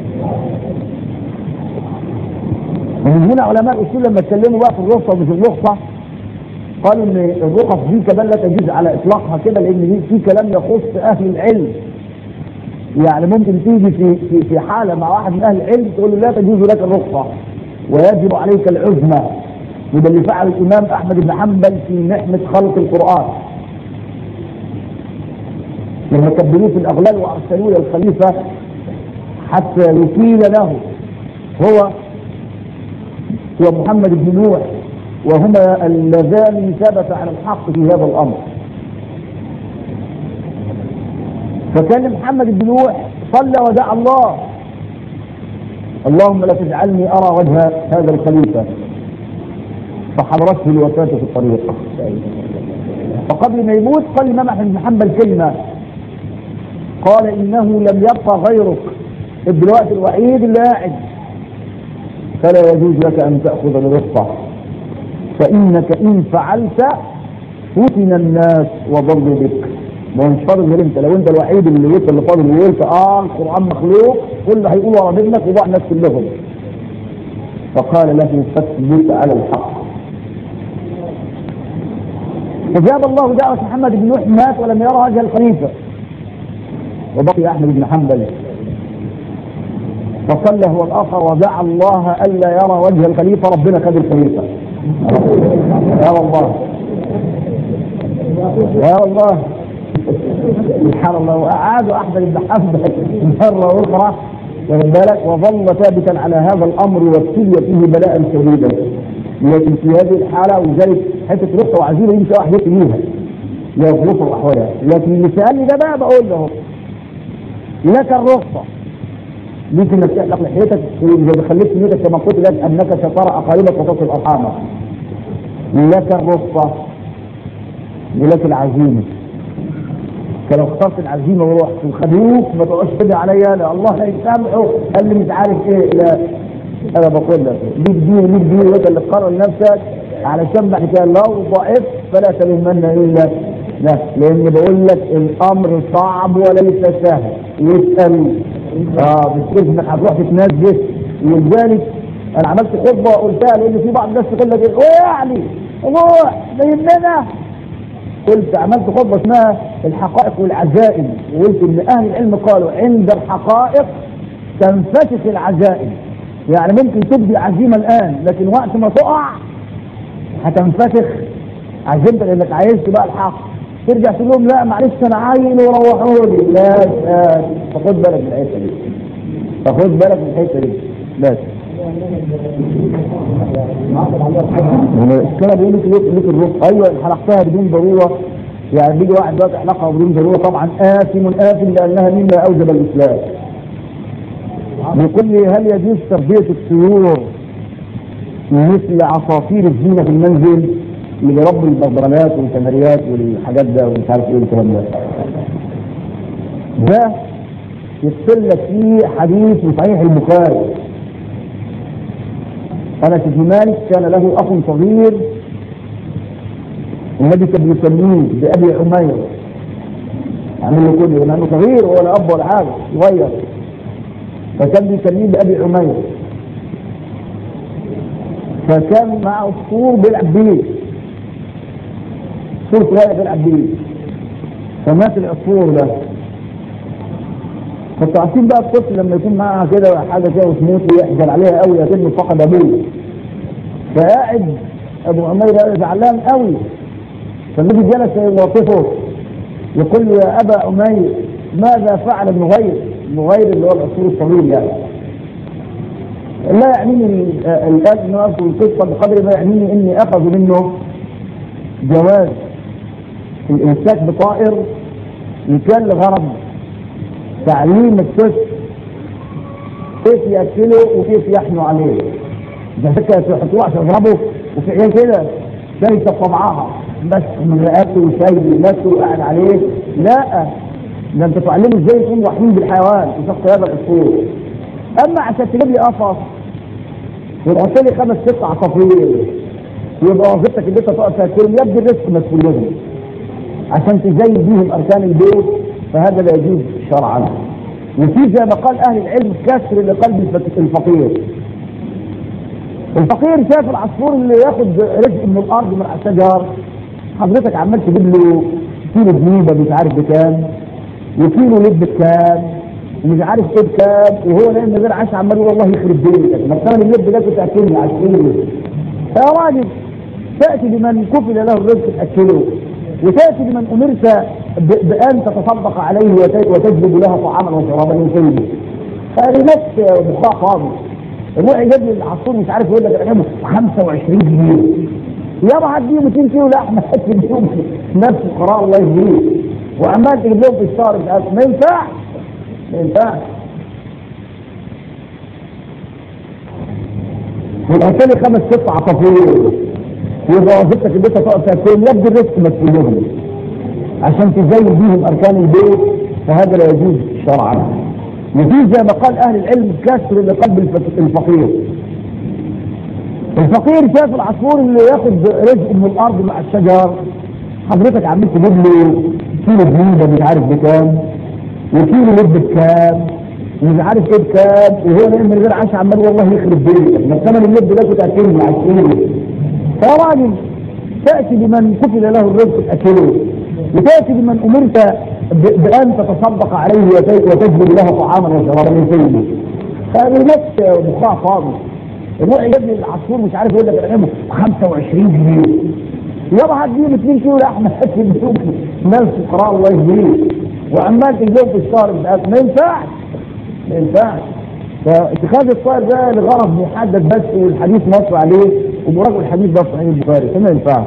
ومن هنا علماء الأصول لما اتكلموا بقى في الرخصة ومش الرخصة قالوا ان الرخص دي كمان لا تجوز على اطلاقها كده لان دي في كلام يخص اهل العلم يعني ممكن تيجي في في في حاله مع واحد من اهل العلم تقول له لا تجوز لك الرخصه ويجب عليك العزمه وده اللي فعل الامام احمد بن حنبل في نعمه خلق القران لما كبروه في الاغلال وارسلوه الى الخليفه حتى يكيل له هو ومحمد بن نوح وهما اللذان ثبت على الحق في هذا الامر فكان محمد بن نوح صلى ودعا الله اللهم لا تجعلني ارى وجه هذا الخليفه فحضرته الوفاه في الطريق فقبل ما يموت قال الامام احمد بن حنبل كلمه قال انه لم يبقى غيرك الوقت الوحيد اللي قاعد فلا يجوز لك ان تاخذ برفقه فانك ان فعلت فتن الناس وضلوا بك ما هو مش فاضل غير انت لو انت الوحيد اللي وصل اللي فاضل وقلت اه القران مخلوق كل هيقول ورا منك وضع الناس كلهم فقال له فاثبت على الحق فجاب الله دعوة محمد بن نوح مات ولم يرى وجه الخليفة وبقي أحمد بن حنبل فصلى هو الآخر ودعا الله ألا يرى وجه الخليفة ربنا خد الخليفة يا والله يا والله سبحان الله وأعادوا أحمد بن حنبل مرة أخرى واخد بالك وظل ثابتا على هذا الأمر وابتلي فيه بلاء شديدا لكن في هذه الحالة ولذلك حتة رخصة وعزيمة يمشي واحد يقتليها لا ظروف وأحوالها لكن اللي سألني ده بقى بقول له لك الرخصة ليك انك تحلق لحيتك واذا خليت نيتك كما قلت لك انك سترى اقاربك وتصل ارحامك لك الرخصة ولك العزيمة فلو اخترت العزيمة ورحت وخدوك ما تقعدش تدعي عليا لا الله هيسامحه قال لي مش عارف ايه لا انا بقول لك ليك دين ليك دين وانت اللي تقرر لنفسك علشان بعد كده لو ضعفت فلا تلومن الا لا لان بقول لك الامر صعب وليس سهل واسال اه مش انك هتروح تتنزه ولذلك انا عملت خطبه قلتها لان في بعض الناس تقول لك ايه يعني روح ده يهمنا قلت عملت خطبه اسمها الحقائق والعزائم وقلت ان اهل العلم قالوا عند الحقائق تنفتح العزائم يعني ممكن تبدي عزيمه الان لكن وقت ما تقع هتنفتح عزيمتك انك عايز بقى الحق ترجع تقول لهم لا معلش انا عايل وروحوا لي لا لا فخد بالك من الحته دي فخد بالك من الحته دي بس الكلام بيقول لك ليك ليك الرزق ايوه حلقتها بدون ضروره يعني بيجي واحد دلوقتي يحلقها بدون ضروره طبعا آثم آثم لانها مما اوجب الاسلام بيقول لي هل يجوز تربيه الطيور مثل عصافير الزينه في المنزل اللي بيربوا البغبغانات والكناريات والحاجات ده ومش عارف ايه الكلام ده ده يفصل لك فيه حديث في صحيح البخاري انس بن مالك كان له اخ صغير النبي كان بيسميه بابي عمير عامل له كله لانه صغير ولا اب ولا حاجه صغير فكان بيسميه بابي عمير فكان معه عصفور بيلعب بيه عصفور صغير بيلعب بيه فمات العصفور ده فانتوا عارفين بقى الطفل لما يكون معاها كده حاجه كده وتموت ويحزن عليها قوي يتم فقد ابوه فقاعد ابو عمير زعلان قوي فالنبي جلس يلاطفه يقول له يا ابا عمير ماذا فعل ابن غير ابن غير اللي هو العصفور الصغير يعني لا يعنيني الان ان اذكر القصه بقدر ما يعنيني اني اخذ منه جواز الامساك بطائر ان كان لغرض تعليم الطفل كيف ياكله وكيف يحنو عليه ده فكره يحطوه عشان يضربه وفي عيال كده شايفه طبعها بس من رقبته وسايب نفسه وقاعد عليه لا ده انت تعلمه ازاي يكون رحيم بالحيوان في شخص هذا الاسلوب اما عشان تجيب لي قفص وتحط لي خمس ست عصافير يبقى وظيفتك ان انت تقف تاكلهم يبدو الرزق مسؤوليتهم عشان تزين بيهم اركان البيت فهذا لا يجوز شرعا وفي زي ما قال اهل العلم كسر لقلب الفقير الفقير شاف العصفور اللي ياخد رزق من الارض من الشجر حضرتك عمال تجيب له كيلو جنيبه مش عارف بكام وكيلو لب بكام ومش عارف ايه بكام وهو نايم من غير عشاء عمال يقول والله يخرب بيتك ما كان اللب ده كنت اكلني عشرين يا راجل تاتي بمن كفل له الرزق تاكله وتاتي بمن امرت بان تتصدق عليه وتجلب له طعاما وشرابا وسيده هذه نفس بخاء فاضي الروح يجيب لي العصفور مش عارف يقول لك انا 25 جنيه يابا هديه 200 كيلو لحمه هات بيهم نفس القرار الله يهديه وعمال تجيب لهم في الشهر ما ينفعش ما ينفعش وتحط لي خمس ست عصافير يبقى وظيفتك ان انت تقف تاكلهم يبدو الرزق مسؤوليتهم عشان تزين بيهم اركان البيت فهذا لا يجوز شرعا وفي زي ما قال اهل العلم كسر لقلب الفقير الفقير شاف العصفور اللي ياخد رزق من الارض مع الشجر حضرتك عمال تجيب له كيلو جنينه مش عارف بكام وكيلو لب بكام ومش عارف ايه بكام وهو نايم من غير عشاء عمال والله يخرب بيتك ما ثمن اللب ده كنت اكله مع السنين يا راجل تاتي بمن كفل له الرزق تاكله وتاتي بمن امرت بان تتصدق عليه وتجلب له طعاما وشرابا من سيده هذه نفس بخاء فاضي الروح يجيب لي العصفور مش عارف يقول لك انا 25 جنيه يابا هديهم 2 كيلو لحمه هات بيهم نفس القراء الله يهديه وعمال تجيب في الشهر ما ينفعش ما ينفعش فاتخاذ الطائر ده لغرض محدد بس والحديث نص عليه ومراجع الحديث ده في صحيح البخاري فما ينفعش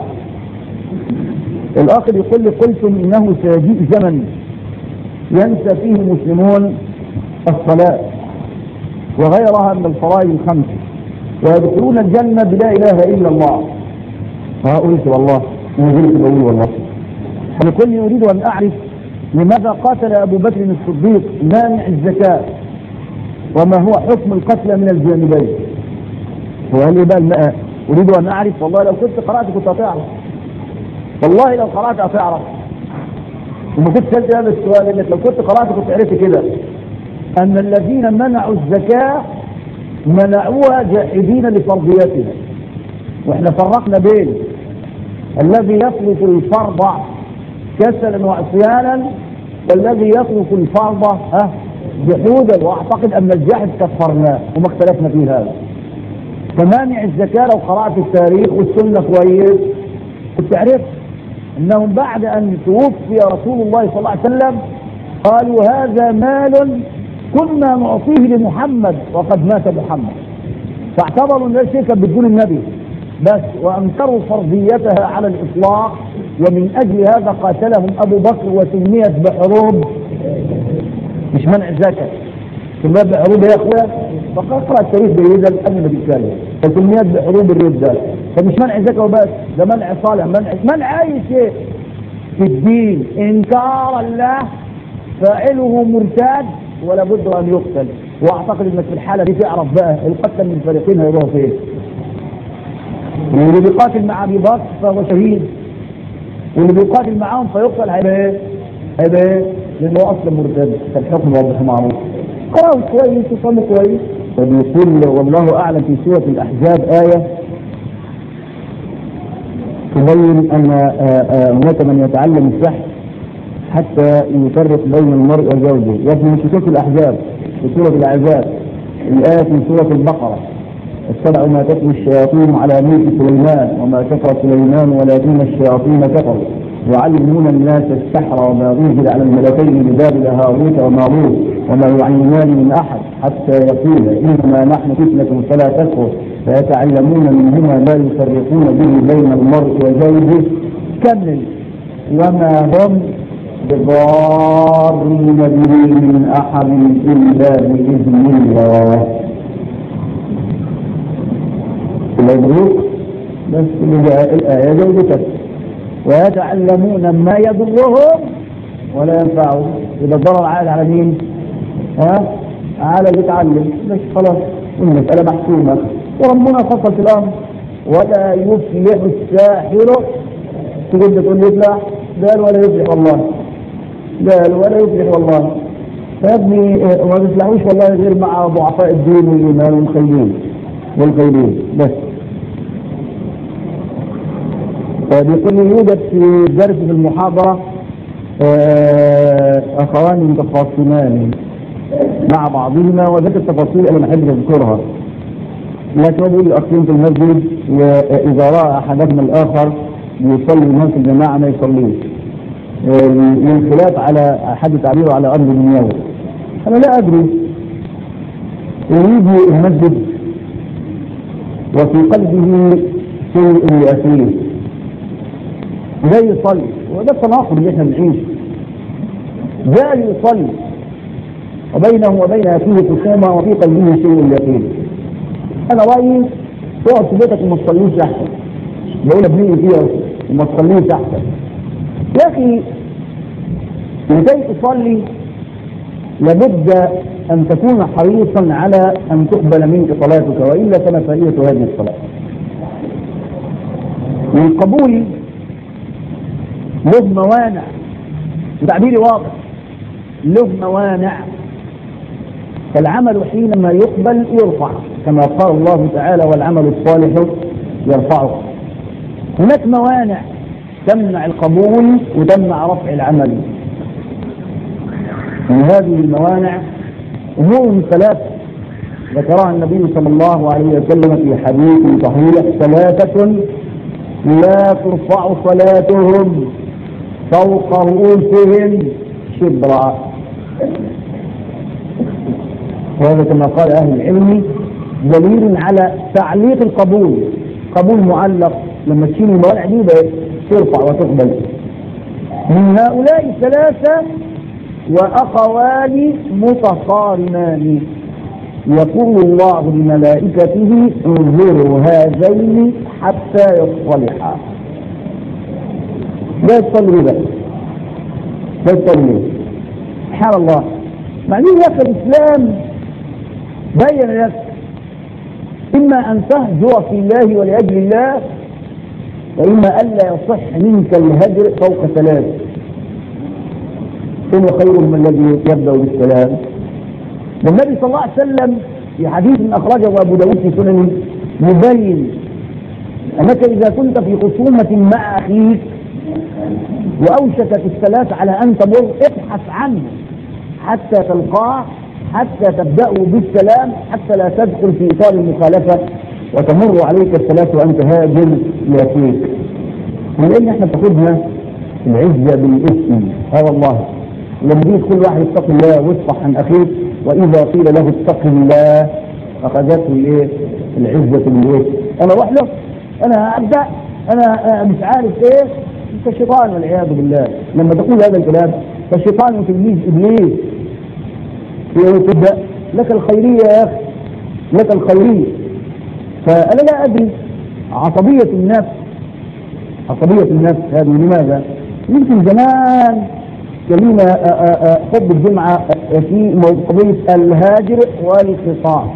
الاخر يقول لي قلتم انه سيجيء زمن ينسى فيه المسلمون الصلاة وغيرها من الفرائض الخمس ويدخلون الجنة بلا إله إلا الله فقلت والله ما زلت بقول والله فلكل أريد أن أعرف لماذا قاتل أبو بكر الصديق مانع الزكاة وما هو حكم القتل من الجانبين وقال لي بقى أريد أن أعرف والله لو كنت قرأت كنت هتعرف والله لو قرأت هتعرف وما كنت سألت هذا السؤال انك لو كنت قرأت كنت عرفت كده ان الذين منعوا الزكاة منعوها جاحدين لفرضيتها واحنا فرقنا بين الذي يترك الفرض كسلا وعصيانا والذي يترك الفرض ها جحودا واعتقد ان الجاحد كفرناه وما اختلفنا في هذا فمانع الزكاة لو قرأت التاريخ والسنة كويس كنت عرفت انهم بعد ان توفي رسول الله صلى الله عليه وسلم قالوا هذا مال كنا نعطيه لمحمد وقد مات محمد فاعتبروا ان ده شيء كان بدون النبي بس وانكروا فرضيتها على الاطلاق ومن اجل هذا قاتلهم ابو بكر وسميت بحروب مش منع الزكاه سميت بحروب يا اخويا فقد اقرا التاريخ جيدا قبل ما تتكلم فسميت بحروب الرده فمش منع زكاه وبس ده منع صالح منع منع اي شيء في الدين انكارا له فاعله مرتاد ولا بد ان يقتل واعتقد انك في الحاله دي تعرف بقى القتل من الفريقين هيروحوا فين واللي بيقاتل مع ابي بكر فهو شهيد واللي بيقاتل معاهم فيقتل هيبقى ايه؟ هيبقى ايه؟ لانه اصلا مرتد فالحكم واضح معروف قرأوا كويس وصلوا كويس وبيقول والله اعلم في سوره الاحزاب ايه تبين ان هناك من يتعلم السحر حتى يفرق بين المرء وزوجه يأتي من سورة الأحزاب في سورة العذاب الآية من سورة البقرة اتبعوا ما تتلو الشياطين على ملك سليمان وما كفر سليمان ولكن الشياطين كفروا يعلمون الناس السحر وما أنزل على الملكين ببابل هاروت وماروت وما يعلمان من أحد حتى يقول إنما نحن فتنة فلا تكفر فيتعلمون منهما ما يفرقون به بين المرء وزوجه كمل وما هم بضارين به من أحد إلا بإذن الله المبروك بس الآية زوجتك ويتعلمون ما يضرهم ولا ينفعهم إذا الضرر عاد على مين؟ ها؟ على اللي يتعلم بس خلاص المسألة محسومة وربنا فصل في الامر ولا يفلح الساحر تقول تقول لي يفلح قال ولا يفلح والله قال ولا يفلح والله فيا ابني ما تفلحوش والله غير مع ضعفاء الدين والايمان والخيرين والخيرين بس بيقول لي يوجد في درس في المحاضرة أخوان متخاصمان مع بعضهما وذات التفاصيل أنا ما أحب أذكرها لكن هو بيقول الأخين في المسجد وإذا رأى أحدهما الآخر يصلي الناس الجماعة ما يصليش للخلاف على حد تعبيره على أرض دنيوي أنا لا أدري يريد المسجد وفي قلبه شيء لأخيه جاي يصلي وده التناقض اللي احنا بنعيشه جاي يصلي وبينه وبين اخيه خصومه وفي قلبه شيء يقين انا رايي تقعد في بيتك وما تصليش احسن بقول ابني فيها وما تصليش احسن يا اخي لكي تصلي لابد ان تكون حريصا على ان تقبل منك صلاتك والا فما فائده هذه الصلاه والقبول له موانع وتعبيري واضح له موانع فالعمل حينما يقبل يرفع كما قال الله تعالى والعمل الصالح يرفعه هناك موانع تمنع القبول وتمنع رفع العمل من هذه الموانع امور ثلاثه ذكرها النبي صلى الله عليه وسلم في حديث صحيح ثلاثه لا ترفع صلاتهم فوق رؤوسهم شبرا وهذا كما قال اهل العلم دليل على تعليق القبول قبول معلق لما تشيل الموانع دي ترفع وتقبل من هؤلاء الثلاثة وأخوان متقارنان يقول الله لملائكته انظروا هذين حتى يصطلحا لا يصلي بقى لا يصلي سبحان الله بعدين يا اخي الاسلام بين لك اما ان تهجر في الله ولاجل الله واما الا يصح منك الهجر فوق ثلاث ثم خير من الذي يبدا بالسلام والنبي صلى الله عليه وسلم في حديث اخرجه ابو داود في سننه يبين انك اذا كنت في خصومه مع اخيك واوشكت الثلاث على ان تمر ابحث عنه حتى تلقاه حتى تبدأوا بالسلام حتى لا تدخل في إطار المخالفة وتمر عليك الثلاث وأنت هاجر لأخيك ولأن احنا تاخدنا العزة بالاسم اه والله لما يجي كل واحد يتقي الله واصفح عن أخيك وإذا قيل له اتق الله أخذته الإيه؟ العزة بالاسم أنا أروح له أنا أبدأ أنا مش عارف إيه أنت شيطان والعياذ بالله لما تقول هذا الكلام فالشيطان وتلميذ إبليس تبدأ لك الخيرية يا أخي لك الخيرية فأنا لا أدري عصبية النفس عصبية النفس هذه لماذا؟ يمكن زمان كلمة حب الجمعة في قضية الهاجر والخصام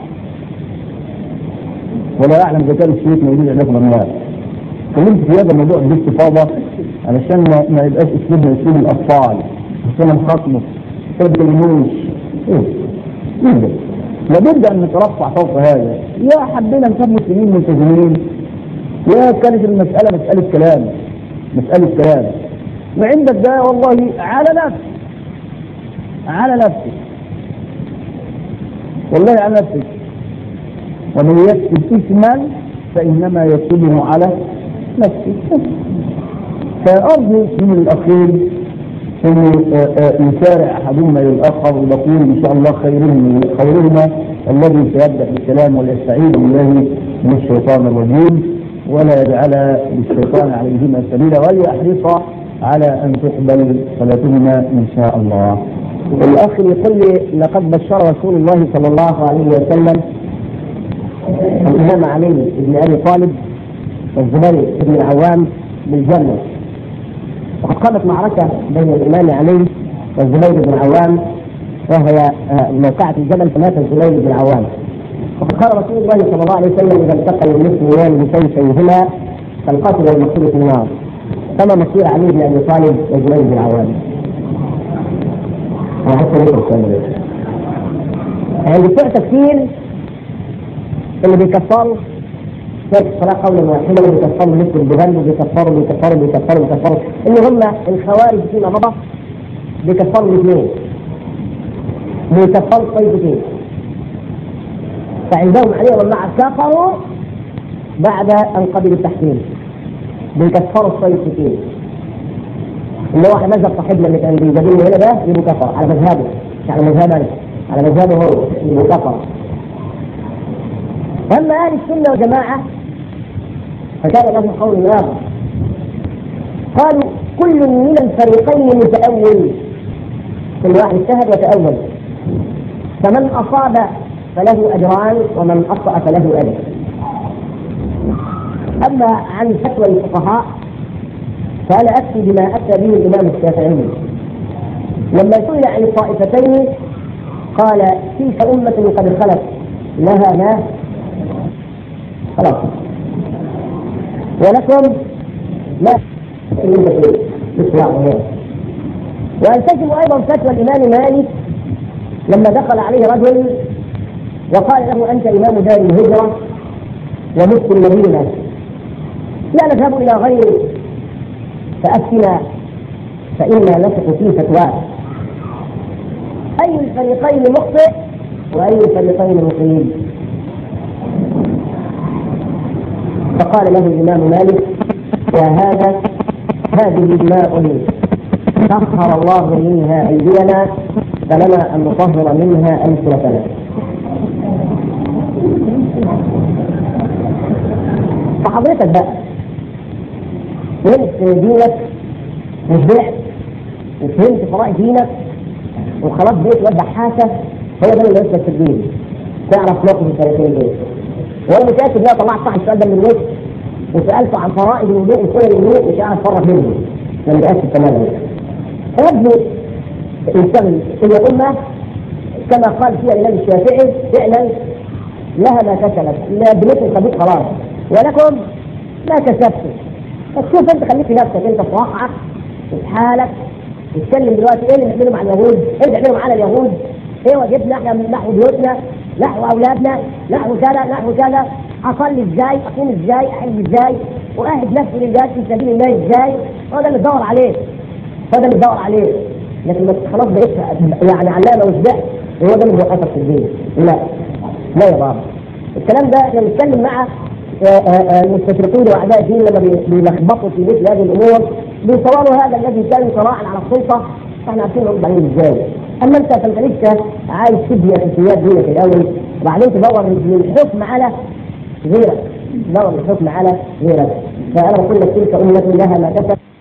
ولا أعلم إذا كان الشيخ موجود عندكم ولا لا تكلمت في هذا الموضوع باستفاضة علشان ما يبقاش اسلوبنا اسلوب الأطفال عشان نخاطبه ما تكلموش إيه؟ لابد ان نترفع فوق هذا يا حبينا نكون مسلمين ملتزمين يا كانت المسألة مسألة كلام مسألة كلام وعندك ده والله على نفسك على نفسك والله على نفسك ومن يكسب اثما فانما يكسبه على نفسه فارجو من الاخير انه يسارع احدهما الى الاخر ويقول ان شاء الله خيرهم خيرهما الذي سيبدا بالكلام ويستعيذ بالله من الشيطان الرجيم ولا يجعل للشيطان عليهما سبيلا وليحرص على ان تقبل صلاتهما ان شاء الله. الاخ يقول لي لقد بشر رسول الله صلى الله عليه وسلم الامام علي بن ابي طالب والزبير بن العوام بالجنه وقد قامت معركة بين الإمام علي والزبير بن العوام وهي موقعة الجبل فمات الزبير بن العوام قال رسول الله صلى الله عليه وسلم اذا التقى المسلمان بسيفيهما فالقاتل والمقتول في النار كما مصير علي بن ابي طالب وزبير بن العوام. انا حاسس بكم السؤال ده. يعني بتوع تفسير اللي بيكفروا ترك الصلاة قولا واحدا اللي بيكفروا مثل البغل وبيكفروا بيكفروا بيكفروا بيكفروا اللي هم الخوارج فيما مضى بيكفروا الاثنين بيكفروا الطائفتين فعندهم عليهم المع كفروا بعد ان قبلوا التحكيم بيكفروا الطائفتين اللي هو على مذهب صاحبنا اللي كان بيجادلني هنا ده يبقوا كفر على مذهبه مش على مذهبه انا على مذهبه هو يبقوا كفر اما اهل السنه والجماعه فكان لهم قول اخر قالوا كل من الفريقين متأول كل واحد اجتهد وتأول فمن أصاب فله أجران ومن أخطأ فله أجر أما عن فتوى الفقهاء فأنا أكفي بما أتى به الإمام الشافعي لما سئل عن الطائفتين قال تلك أمة قد خلت لها ما خلاص ولكم ما والتزم ايضا فتوى الامام مالك لما دخل عليه رجل وقال له انت امام دار الهجره ومفتي المدينه لا نذهب الى غيرك فافتنا فانا نثق في فتواه اي الفريقين مخطئ واي الفريقين مصيب فقال له الامام مالك يا هذا هذه دماء سخر الله منها ايدينا فلنا ان نطهر منها السنتنا فحضرتك بقى فهمت دينك وشبعت وفهمت فرائض دينك وخلاص بقيت واد حاسه هو ده اللي يسلك في الدين تعرف موقف الفريقين دول وانا متاكد ان انا طلعت صح السؤال ده من الوجه وسالته عن فرائض الوضوء وسنن الوضوء مش عارف افرق منه انا متاكد تماما فيبدو الانسان هي امه كما قال فيها الامام الشافعي فعلا لها ما كسبت لا بنيت الخبيث خلاص ولكم ما كسبتم فتشوف انت خليك في نفسك انت في واقعك في حالك تتكلم دلوقتي ايه اللي نعمله مع اليهود؟ ايه اللي نعمله معانا اليهود؟ ايه واجبنا احنا نحو بيوتنا نحو اولادنا نحو كذا نحو كذا اصلي ازاي؟ اقوم ازاي؟ احج ازاي؟ واهد نفسي لله في سبيل الله ازاي؟ هو ده اللي تدور عليه هو ده اللي تدور عليه لكن ما خلاص بقيت يعني علامه وشبعت هو ده اللي بيوقفك في الدين لا لا يا بابا الكلام ده احنا بنتكلم مع المستشرقين واعداء الدين لما بيلخبطوا في مثل هذه الامور بيصوروا هذا الذي كان صراعا على السلطه احنا عارفين نرد عليه ازاي اما انت فانت لسه عايز تبني اساسيات دينك الاول وبعدين تدور للحكم على غيرك تدور للحكم على غيرك فانا بقول لك تلك امه لها ما كسبت